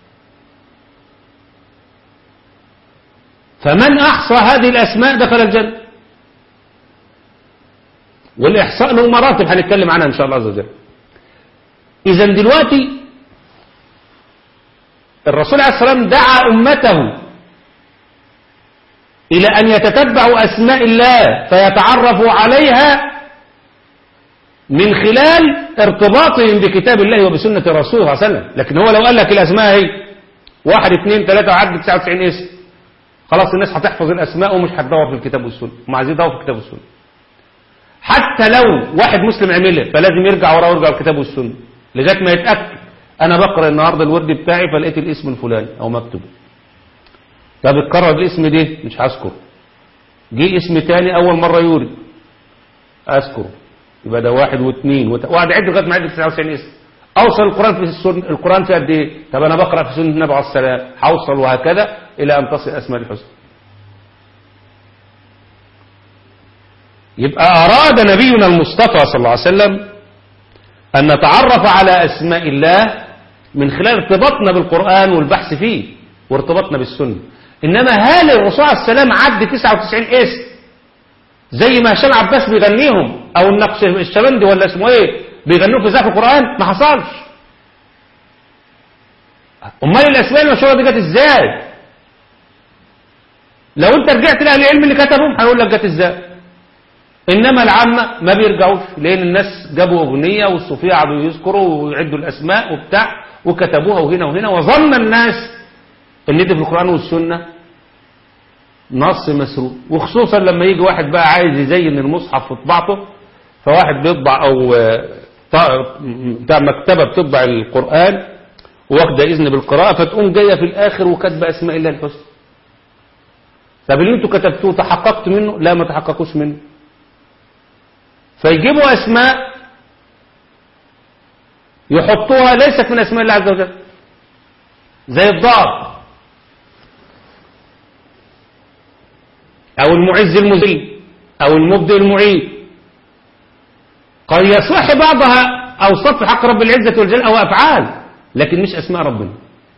فمن احصى هذه الاسماء دخل الجنة والاحصاء له مراتب هنتكلم عنها ان شاء الله عز وجل اذا دلوقتي الرسول عليه الصلاة والسلام دعا امته إلى أن يتتبعوا أسماء الله فيتعرفوا عليها من خلال ارتباطهم بكتاب الله وبسنة رسوله صلى الله عليه وسلم لكن هو لو قال لك الأسماء هي واحد اثنين ثلاثة وعد 99 اسم خلاص الناس هتحفظ الأسماء ومش هتدور في الكتاب والسنة هم عايزين يدوروا في الكتاب والسنة حتى لو واحد مسلم عملها فلازم يرجع وراه ويرجع الكتاب والسنة لغاية ما يتأكد أنا بقرأ النهاردة الورد بتاعي فلقيت الاسم الفلاني أو مكتوب طب اتكرر الاسم ده مش هذكر جه اسم تاني اول مرة يورد اذكره يبقى ده واحد واثنين وت... واحد عد لغايه ما عد 99 اسم اوصل القران في السنه القران في قد ايه طب انا بقرا في سنه النبي عليه السلام هوصل وهكذا الى ان تصل اسماء الحسنى يبقى اراد نبينا المصطفى صلى الله عليه وسلم ان نتعرف على اسماء الله من خلال ارتباطنا بالقران والبحث فيه وارتباطنا بالسنه إنما هل الرسول عليه السلام عد 99 اسم زي ما هشام عباس بيغنيهم أو النقش الشبندي ولا اسمه إيه بيغنوه في زاف القرآن ما حصلش أمال الأسماء المشهورة دي جت إزاي لو أنت رجعت لأهل العلم اللي كتبهم هنقول لك جت إزاي إنما العامة ما بيرجعوش لأن الناس جابوا أغنية والصوفية قعدوا يذكروا ويعدوا الأسماء وبتاع وكتبوها وهنا وهنا وظن الناس ان دي في القرآن والسنة نص مسروق وخصوصا لما يجي واحد بقى عايز يزين المصحف في طباعته فواحد بيطبع او بتاع مكتبة بتطبع القرآن واخده اذن بالقراءة فتقوم جاية في الاخر وكاتبه اسماء الله الحسنى طب اللي انتوا كتبتوه تحققت منه لا ما تحققوش منه فيجيبوا اسماء يحطوها ليست من اسماء الله عز وجل زي الضار أو المعز المذل أو المبدئ المعيد قد يصح بعضها أوصاف في حق رب العزة والجلال أو أفعال لكن مش أسماء ربنا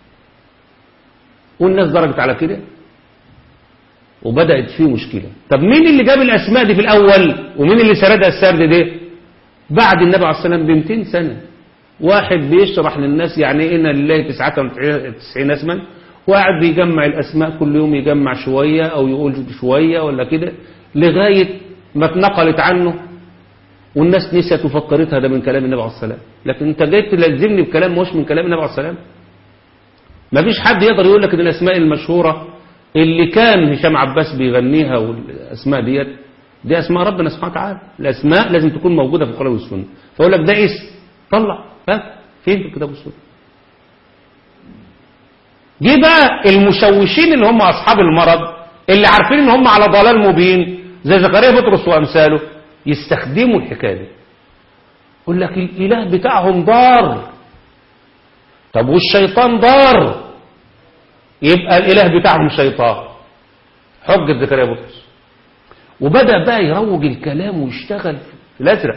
والناس درجت على كده وبدأت فيه مشكلة طب مين اللي جاب الأسماء دي في الأول ومين اللي سردها السرد ده بعد النبي عليه الصلاة والسلام ب 200 سنة واحد بيشرح للناس يعني إيه إن لله 99 اسما وقاعد بيجمع الأسماء كل يوم يجمع شوية أو يقول شوية ولا كده لغاية ما اتنقلت عنه والناس نسيت وفكرتها ده من كلام النبي عليه الصلاة والسلام لكن انت جاي تلزمني بكلام مش من كلام النبي عليه الصلاة والسلام ما فيش حد يقدر يقول لك ان الأسماء المشهورة اللي كان هشام عباس بيغنيها والأسماء ديت دي أسماء ربنا سبحانه وتعالى الأسماء لازم تكون موجودة في القرآن والسنة فأقول لك ده اسم طلع ها فين في الكتاب والسنة جه بقى المشوشين اللي هم أصحاب المرض اللي عارفين ان هم على ضلال مبين زي زكريا بطرس وأمثاله يستخدموا الحكاية دي يقول لك الإله بتاعهم ضار طب والشيطان ضار يبقى الإله بتاعهم شيطان حجة زكريا بطرس وبدأ بقى يروج الكلام ويشتغل في الأزرق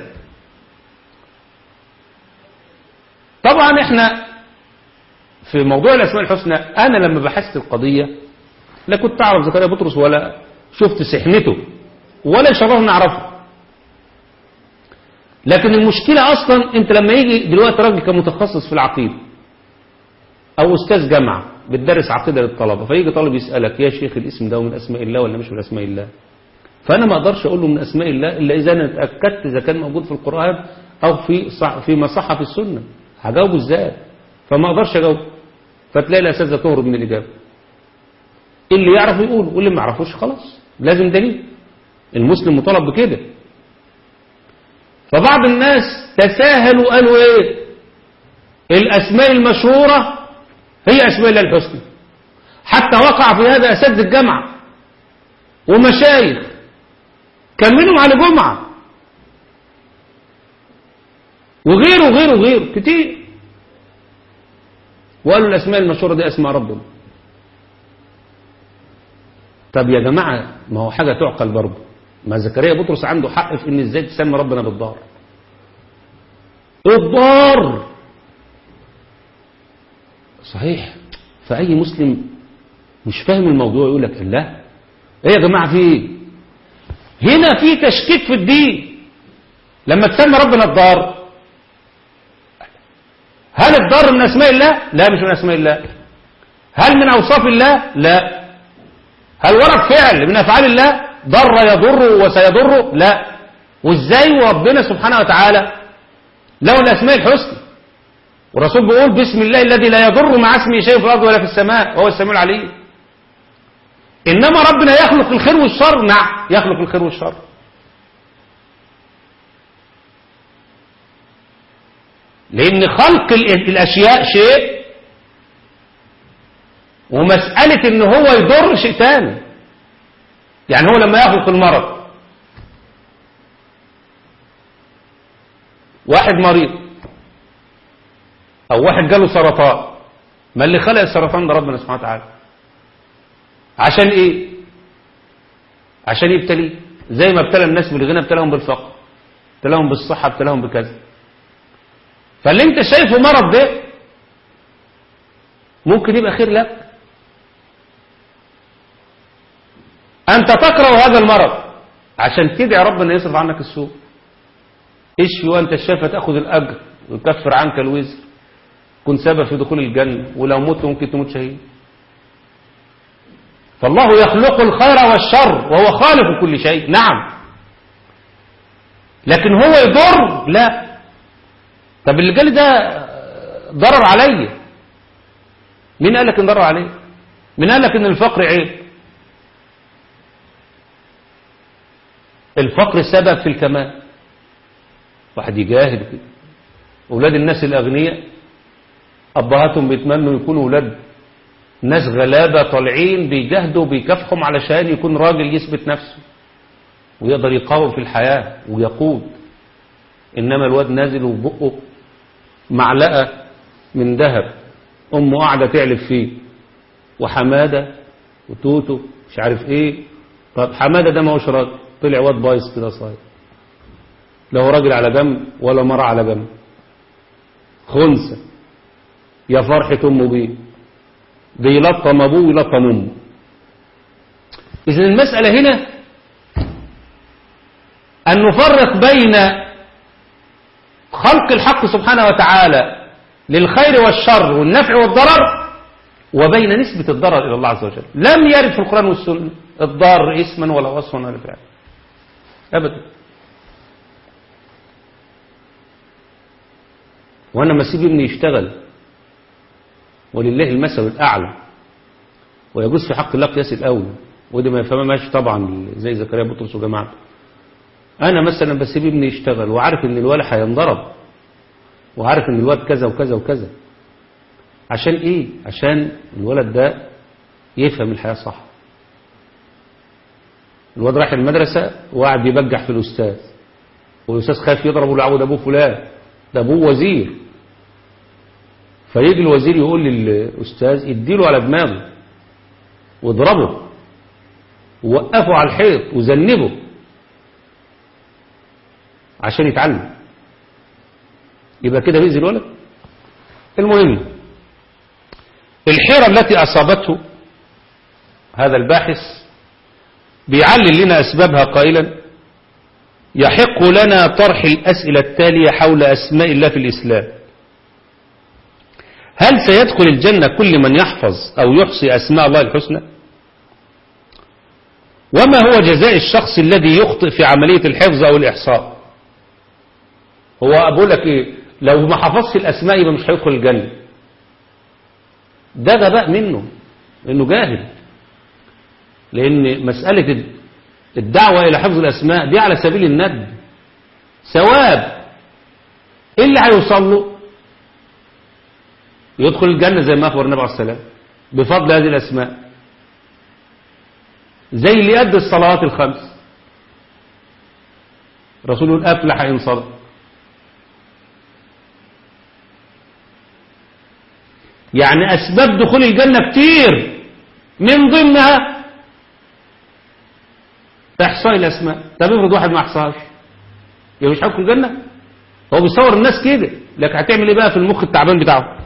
طبعا احنا في موضوع الأسماء الحسنى أنا لما بحثت القضية لا كنت أعرف زكريا بطرس ولا شفت سحنته ولا شرف نعرفه لكن المشكلة أصلا أنت لما يجي دلوقتي راجل كمتخصص في العقيدة أو أستاذ جامعة بتدرس عقيدة للطلبة فيجي طالب يسألك يا شيخ الاسم ده من أسماء الله ولا مش من أسماء الله فأنا ما أقدرش أقول له من أسماء الله إلا إذا أنا اتأكدت إذا كان موجود في القرآن أو في صح في صح في السنة هجاوبه إزاي فما أقدرش أجاوب فتلاقي الأساتذة تهرب من الإجابة اللي يعرف يقول واللي ما يعرفوش خلاص لازم دليل المسلم مطالب بكده فبعض الناس تساهلوا وقالوا ايه الاسماء المشهورة هي اسماء الله الحسنى حتى وقع في هذا اسد الجامعة ومشايخ كان منهم على جمعة وغيره وغيره وغيره كتير وقالوا الاسماء المشهورة دي اسماء ربنا طب يا جماعة ما هو حاجة تعقل برضه ما زكريا بطرس عنده حق في ان ازاي تسمي ربنا بالضار الضار صحيح فأي مسلم مش فاهم الموضوع يقول لك الله ايه يا جماعة في ايه هنا في تشكيك في الدين لما تسمي ربنا الضار هل الضار من اسماء الله لا مش من اسماء الله هل من اوصاف الله لا هل ورد فعل من افعال الله ضر يضر وسيضر لا وازاي ربنا سبحانه وتعالى له الاسماء الحسنى والرسول بيقول بسم الله الذي لا يضر مع اسمه شيء في الارض ولا في السماء وهو السميع العليم انما ربنا يخلق الخير والشر نعم يخلق الخير والشر لان خلق ال- الاشياء شيء ومسألة ان هو يضر شيء تاني يعني هو لما يخلق المرض واحد مريض او واحد جاله سرطان ما اللي خلق السرطان ده ربنا سبحانه وتعالى عشان ايه عشان يبتليه زي ما ابتلى الناس بالغنى ابتلاهم بالفقر ابتلاهم بالصحة ابتلاهم بكذا فاللي انت شايفه مرض ده ممكن يبقى خير لك أنت تكره هذا المرض عشان تدعي ربنا يصرف عنك السوء اشفي وأنت الشافى تأخذ الأجر ويكفر عنك الوزر كن سبب في دخول الجنة ولو مت ممكن تموت شهيد فالله يخلق الخير والشر وهو خالق كل شيء نعم لكن هو يضر لا طب اللي جالي ده ضرر عليا مين قال لك ان ضرر عليا مين قال لك ان الفقر عيب الفقر سبب في الكمال واحد يجاهد كده أولاد الناس الأغنياء أبهاتهم بيتمنوا يكونوا أولاد ناس غلابة طالعين بيجاهدوا بيكافحوا علشان يكون راجل يثبت نفسه ويقدر يقاوم في الحياة ويقود إنما الواد نازل وبقه معلقة من ذهب أمه قاعدة تعلف فيه وحمادة وتوتو مش عارف ايه طب حمادة ده ما هوش راجل طلع واد بايظ كده صاير لا هو راجل على جنب ولا مرة على جنب خنثى يا فرحة أمه بيه بيلطم أبوه ويلطم أمه إذن المسألة هنا أن نفرق بين خلق الحق سبحانه وتعالى للخير والشر والنفع والضرر وبين نسبة الضرر إلى الله عز وجل لم يرد في القرآن والسنة الضار اسما ولا وصفا ولا فعلا أبدا وأنا ما أسيب ابني يشتغل ولله المثل الأعلى ويجوز في حق الله قياس الأولى وده ما يفهمهاش طبعا زي زكريا بطرس وجماعته أنا مثلا بسيب ابني يشتغل وعارف إن الولد هينضرب وعارف إن الولد كذا وكذا وكذا عشان إيه؟ عشان الولد ده يفهم الحياة صح الولد راح المدرسة وقاعد بيبجح في الأستاذ والأستاذ خايف يضربه ويعود أبوه فلان ده أبوه وزير فيجي الوزير يقول للأستاذ اديله على دماغه واضربه ووقفه على الحيط وذنبه عشان يتعلم يبقى كده بيأذي الولد المهم الحيرة التي أصابته هذا الباحث بيعلل لنا أسبابها قائلا يحق لنا طرح الأسئلة التالية حول أسماء الله في الإسلام هل سيدخل الجنة كل من يحفظ أو يحصي أسماء الله الحسنى وما هو جزاء الشخص الذي يخطئ في عملية الحفظ أو الإحصاء هو أقول لك إيه لو ما حفظش الأسماء يبقى مش هيدخل الجنة ده غباء منه لأنه جاهل لأن مسألة الدعوة إلى حفظ الأسماء دي على سبيل الندب ثواب ايه اللي هيوصل له يدخل الجنة زي ما أخبر النبي عليه السلام بفضل هذه الأسماء زي اللي يؤدي الصلوات الخمس رسول أفلح إن صدق يعني أسباب دخول الجنة كتير من ضمنها إحصاء الأسماء طب افرض واحد ما أحصاش يبقى مش هيدخل الجنة هو بيصور الناس كده لكن هتعمل ايه بقى في المخ التعبان بتاعه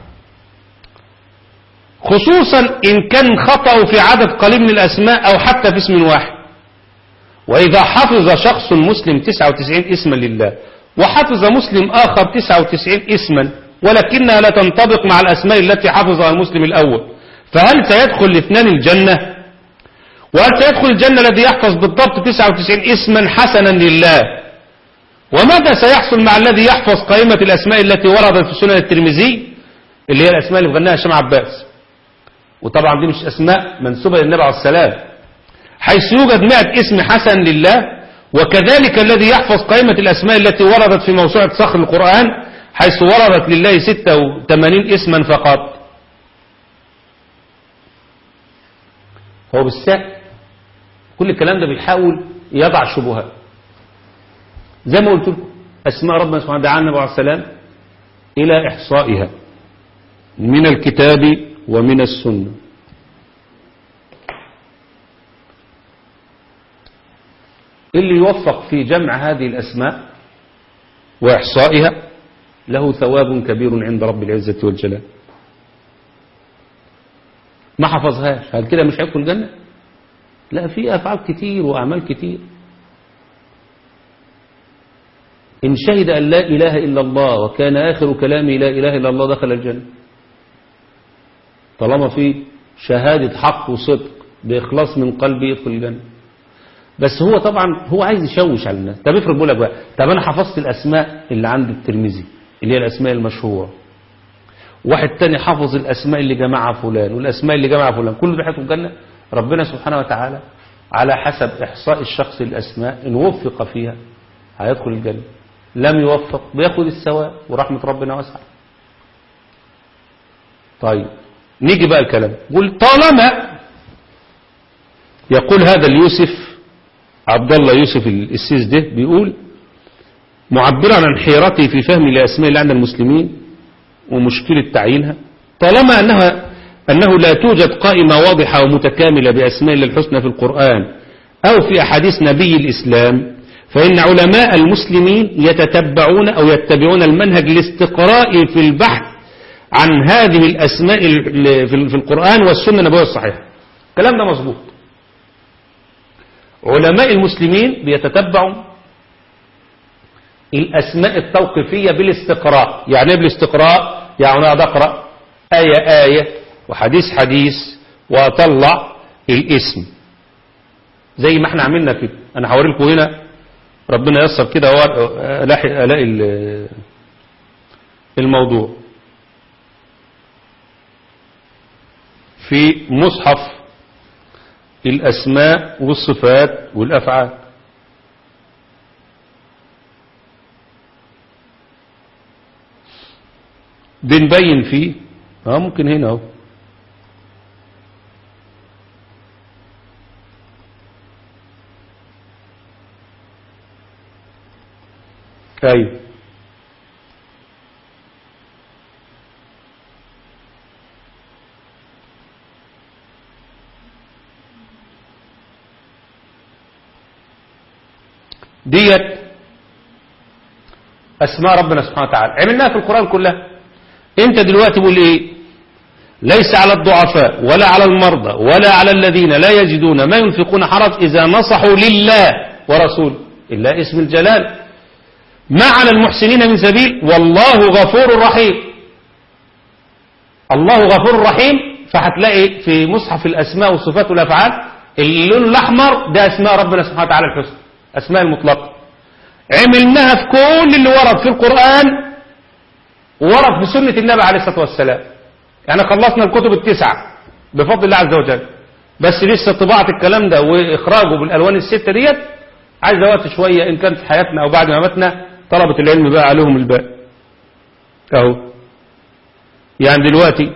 خصوصا إن كان خطأه في عدد قليل من الأسماء أو حتى في اسم واحد وإذا حفظ شخص مسلم 99 اسما لله وحفظ مسلم آخر 99 اسما ولكنها لا تنطبق مع الأسماء التي حفظها المسلم الأول فهل سيدخل الاثنان الجنة وهل سيدخل الجنة الذي يحفظ بالضبط 99 اسما حسنا لله وماذا سيحصل مع الذي يحفظ قائمة الأسماء التي وردت في سنن الترمذي اللي هي الأسماء اللي بغناها هشام عباس وطبعا دي مش أسماء منسوبة للنبي عليه السلام حيث يوجد مئة اسم حسن لله وكذلك الذي يحفظ قائمة الأسماء التي وردت في موسوعة صخر القرآن حيث وردت لله 86 اسما فقط هو بالسهل كل الكلام ده بيحاول يضع شبهات زي ما قلت لكم أسماء ربنا سبحانه وتعالى النبي عليه السلام إلى إحصائها من الكتاب ومن السنة اللي يوفق في جمع هذه الأسماء وإحصائها له ثواب كبير عند رب العزة والجلال ما حفظهاش هل كده مش هيدخل الجنة لا في أفعال كتير وأعمال كتير إن شهد أن لا إله إلا الله وكان آخر كلامه لا إله إلا الله دخل الجنة طالما في شهادة حق وصدق بإخلاص من قلبه يدخل الجنة بس هو طبعا هو عايز يشوش على الناس طب افرض بقول لك بقى طب انا حفظت الاسماء اللي عند الترمذي اللي هي الاسماء المشهوره واحد تاني حفظ الاسماء اللي جمعها فلان والاسماء اللي جمعها فلان كل ده هيدخل الجنه ربنا سبحانه وتعالى على حسب احصاء الشخص الاسماء ان وفق فيها هيدخل الجنه لم يوفق بياخد الثواب ورحمه ربنا واسعه طيب نيجي بقى الكلام قول طالما يقول هذا اليوسف عبد الله يوسف السيس ده بيقول معبرا عن حيرته في فهم الأسماء اللي عند المسلمين ومشكلة تعيينها طالما أنها أنه لا توجد قائمة واضحة ومتكاملة بأسماء الله الحسنى في القرآن أو في أحاديث نبي الإسلام فإن علماء المسلمين يتتبعون أو يتبعون المنهج الاستقراء في البحث عن هذه الأسماء في القرآن والسنة النبوية الصحيحة الكلام ده مظبوط علماء المسلمين بيتتبعوا الأسماء التوقيفية بالاستقراء يعني ايه بالاستقراء يعني أنا أقرأ آية آية وحديث حديث وأطلع الاسم زي ما احنا عملنا كده أنا هوري لكم هنا ربنا يسر كده ألاقي ألاقي الموضوع في مصحف الأسماء والصفات والأفعال بنبين فيه اه ممكن هنا اهو ايوه ديت أسماء ربنا سبحانه وتعالى عملناها في القرآن كلها انت دلوقتي بقول ايه ليس على الضعفاء ولا على المرضى ولا على الذين لا يجدون ما ينفقون حرج إذا نصحوا لله ورسوله إلا اسم الجلال ما على المحسنين من سبيل والله غفور رحيم الله غفور رحيم فهتلاقي في مصحف الأسماء والصفات والأفعال اللون الأحمر ده أسماء ربنا سبحانه وتعالى الحسنى أسماء المطلقة عملناها في كل اللي ورد في القرآن ورد في سنة النبي عليه الصلاة والسلام يعني خلصنا الكتب التسعة بفضل الله عز وجل بس لسه طباعة الكلام ده وإخراجه بالألوان الستة ديت عايزة وقت شوية إن كان في حياتنا أو بعد ما ماتنا طلبة العلم بقى عليهم الباقي اهو يعني دلوقتي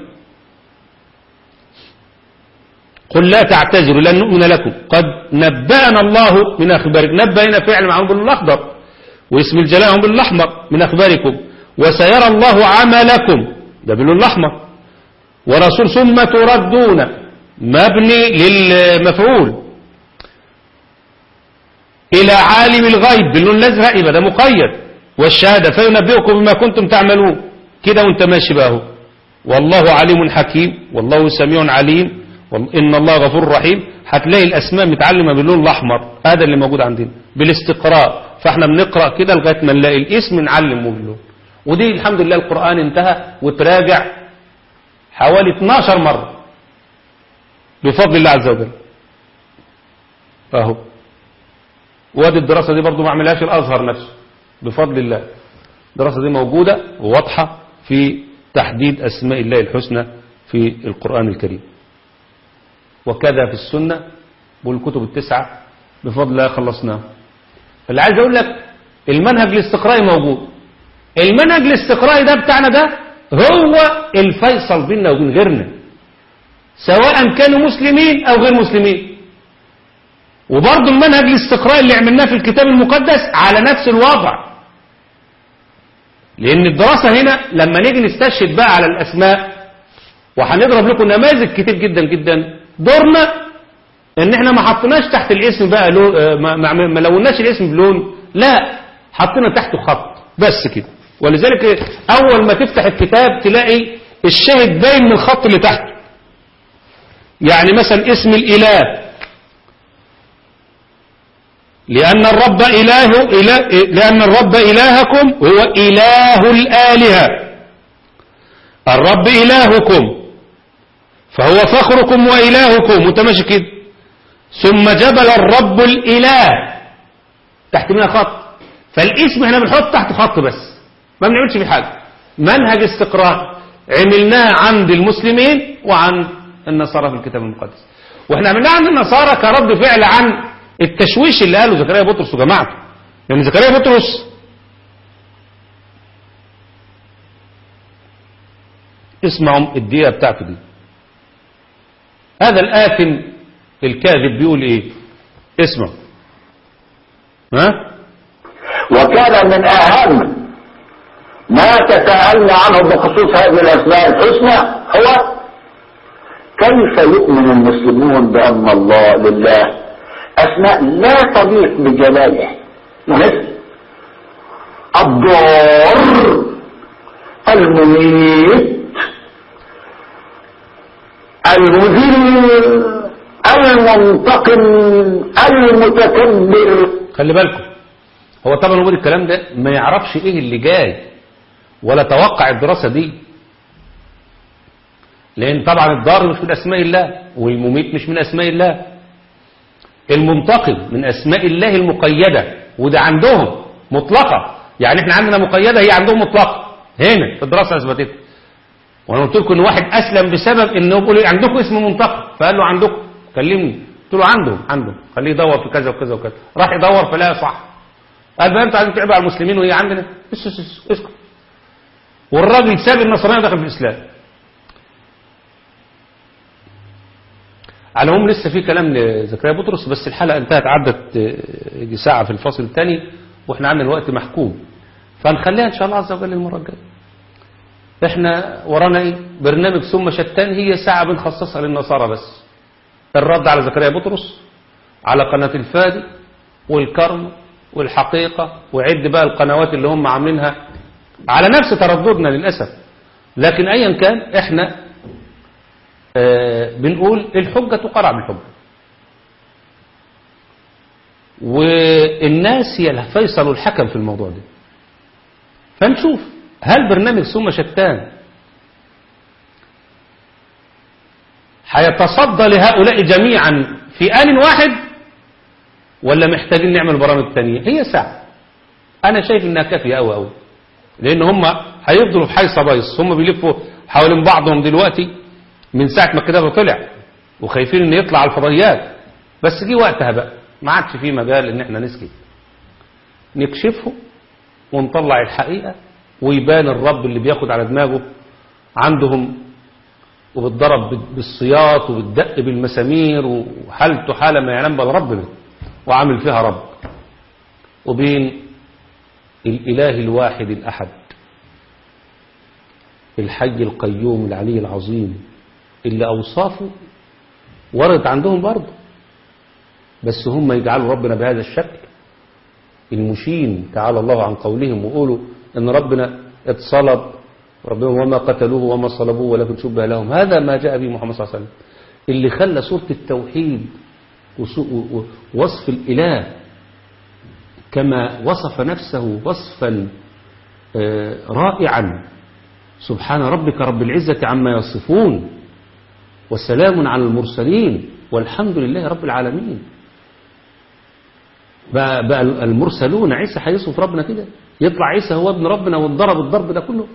قل لا تعتذروا لن نؤمن لكم قد نبأنا الله من أخباركم نبأ هنا فعل معهم بالأخضر واسم الجلال معهم بالأحمر من أخباركم وسيرى الله عملكم ده باللون الأحمر ورسول ثم تردون مبني للمفعول إلى عالم الغيب باللون الأزرق يبقى ده مقيد والشهادة فينبئكم بما كنتم تعملون كده وانت ماشي بقى اهو والله عليم حكيم والله سميع عليم إن الله غفور رحيم هتلاقي الأسماء متعلمة باللون الأحمر هذا اللي موجود عندنا بالاستقراء فاحنا بنقرأ كده لغاية ما نلاقي الاسم نعلمه باللون ودي الحمد لله القرآن انتهى وتراجع حوالي 12 مرة بفضل الله عز وجل اهو وادي الدراسة دي برضو ما عملهاش الأزهر نفسه بفضل الله الدراسة دي موجودة وواضحة في تحديد أسماء الله الحسنى في القرآن الكريم وكذا في السنة والكتب التسعة بفضل الله خلصناها فاللي عايز أقول لك المنهج الاستقرائي موجود المنهج الاستقرائي ده بتاعنا ده هو الفيصل بيننا وبين غيرنا سواء كانوا مسلمين أو غير مسلمين وبرضه المنهج الاستقرائي اللي عملناه في الكتاب المقدس على نفس الوضع لأن الدراسة هنا لما نيجي نستشهد بقى على الأسماء وهنضرب لكم نماذج كتير جدا جدا دورنا ان احنا ما حطيناش تحت الاسم بقى لون ما, ما, ما لوناش الاسم بلون لا حطينا تحته خط بس كده ولذلك اول ما تفتح الكتاب تلاقي الشاهد باين من الخط اللي تحته يعني مثلا اسم الاله لأن الرب إله, إله لأن الرب إلهكم هو إله الآلهة الرب إلهكم فهو فخركم وإلهكم متماشي كده ثم جبل الرب الإله تحت منها خط فالاسم احنا بنحط تحت خط بس ما بنعملش فيه حاجة منهج استقراء عملناه عند المسلمين وعند النصارى في الكتاب المقدس واحنا عملناه عند النصارى كرد فعل عن التشويش اللي قاله زكريا بطرس وجماعته لأن زكريا بطرس اسمعوا الدقيقة بتاعته دي هذا الآثم الكاذب بيقول ايه اسمع ها وكان من أهم ما تساءلنا عنه بخصوص هذه الأسماء الحسنى هو كيف يؤمن المسلمون بأن الله لله أسماء لا تليق بجلاله مثل الضار المميت المذل المنتقم المتكبر خلي بالكم هو طبعا بيقول الكلام ده ما يعرفش ايه اللي جاي ولا توقع الدراسة دي لان طبعا الضار مش من اسماء الله والمميت مش من اسماء الله المنتقم من اسماء الله المقيدة وده عندهم مطلقة يعني احنا عندنا مقيدة هي عندهم مطلقة هنا في الدراسة اثبتتها وانا قلت لكم ان واحد اسلم بسبب انه بيقول لي عندكم اسم منتقم فقال له عندكم كلمني قلت له عندهم عندهم خليه يدور في كذا وكذا وكذا راح يدور فلاقى صح قال بقى انتوا عايزين تعبوا على المسلمين وهي عندنا اس اس اس اسكت والراجل ساب النصرانيه ودخل في الاسلام على العموم لسه في كلام لزكريا بطرس بس الحلقه انتهت عدت يجي ساعه في الفصل الثاني واحنا عندنا الوقت محكوم فنخليها ان شاء الله عز وجل المره الجايه احنا ورانا ايه برنامج ثم شتان هي ساعه بنخصصها للنصارى بس الرد على زكريا بطرس على قناه الفادي والكرم والحقيقه وعد بقى القنوات اللي هم عاملينها على نفس ترددنا للاسف لكن ايا كان احنا آه بنقول الحجه تقرع بالحجه والناس هي الفيصل والحكم في الموضوع ده فنشوف هل برنامج ثم شتان هيتصدى لهؤلاء جميعا في آن واحد ولا محتاجين نعمل برامج تانية هي ساعة أنا شايف إنها كافية أوي أوي لأن هم هيفضلوا في حيصة بايص هم بيلفوا حوالين بعضهم دلوقتي من ساعة ما الكتاب طلع وخايفين إن يطلع على الفضائيات بس جه وقتها بقى ما عادش فيه مجال إن إحنا نسكت نكشفه ونطلع الحقيقة ويبان الرب اللي بياخد على دماغه عندهم وبتضرب بالسياط وبالدق بالمسامير وحالته حالة ما يعلم بها ربنا وعامل فيها رب وبين الإله الواحد الأحد الحي القيوم العلي العظيم اللي أوصافه وردت عندهم برضه بس هم يجعلوا ربنا بهذا الشكل المشين تعالى الله عن قولهم وقولوا ان ربنا اتصلب ربنا وما قتلوه وما صلبوه ولكن شبه لهم هذا ما جاء به محمد صلى الله عليه وسلم اللي خلى صورة التوحيد ووصف الإله كما وصف نفسه وصفا رائعا سبحان ربك رب العزة عما يصفون وسلام على المرسلين والحمد لله رب العالمين بقى, بقى المرسلون عيسى هيصف ربنا كده يطلع عيسى هو ابن ربنا واتضرب الضرب ده كله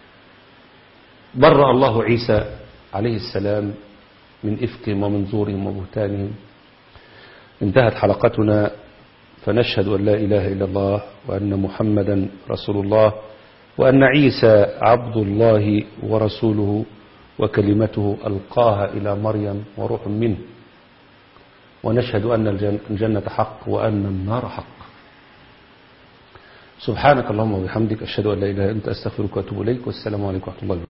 برأ الله عيسى عليه السلام من إفكهم ومن زورهم وبهتانهم انتهت حلقتنا فنشهد أن لا إله إلا الله وأن محمدا رسول الله وأن عيسى عبد الله ورسوله وكلمته ألقاها إلى مريم وروح منه ونشهد أن الجنة حق وأن النار حق سبحانك اللهم وبحمدك أشهد أن لا إله إلا أنت أستغفرك وأتوب إليك والسلام عليكم ورحمة الله وبركاته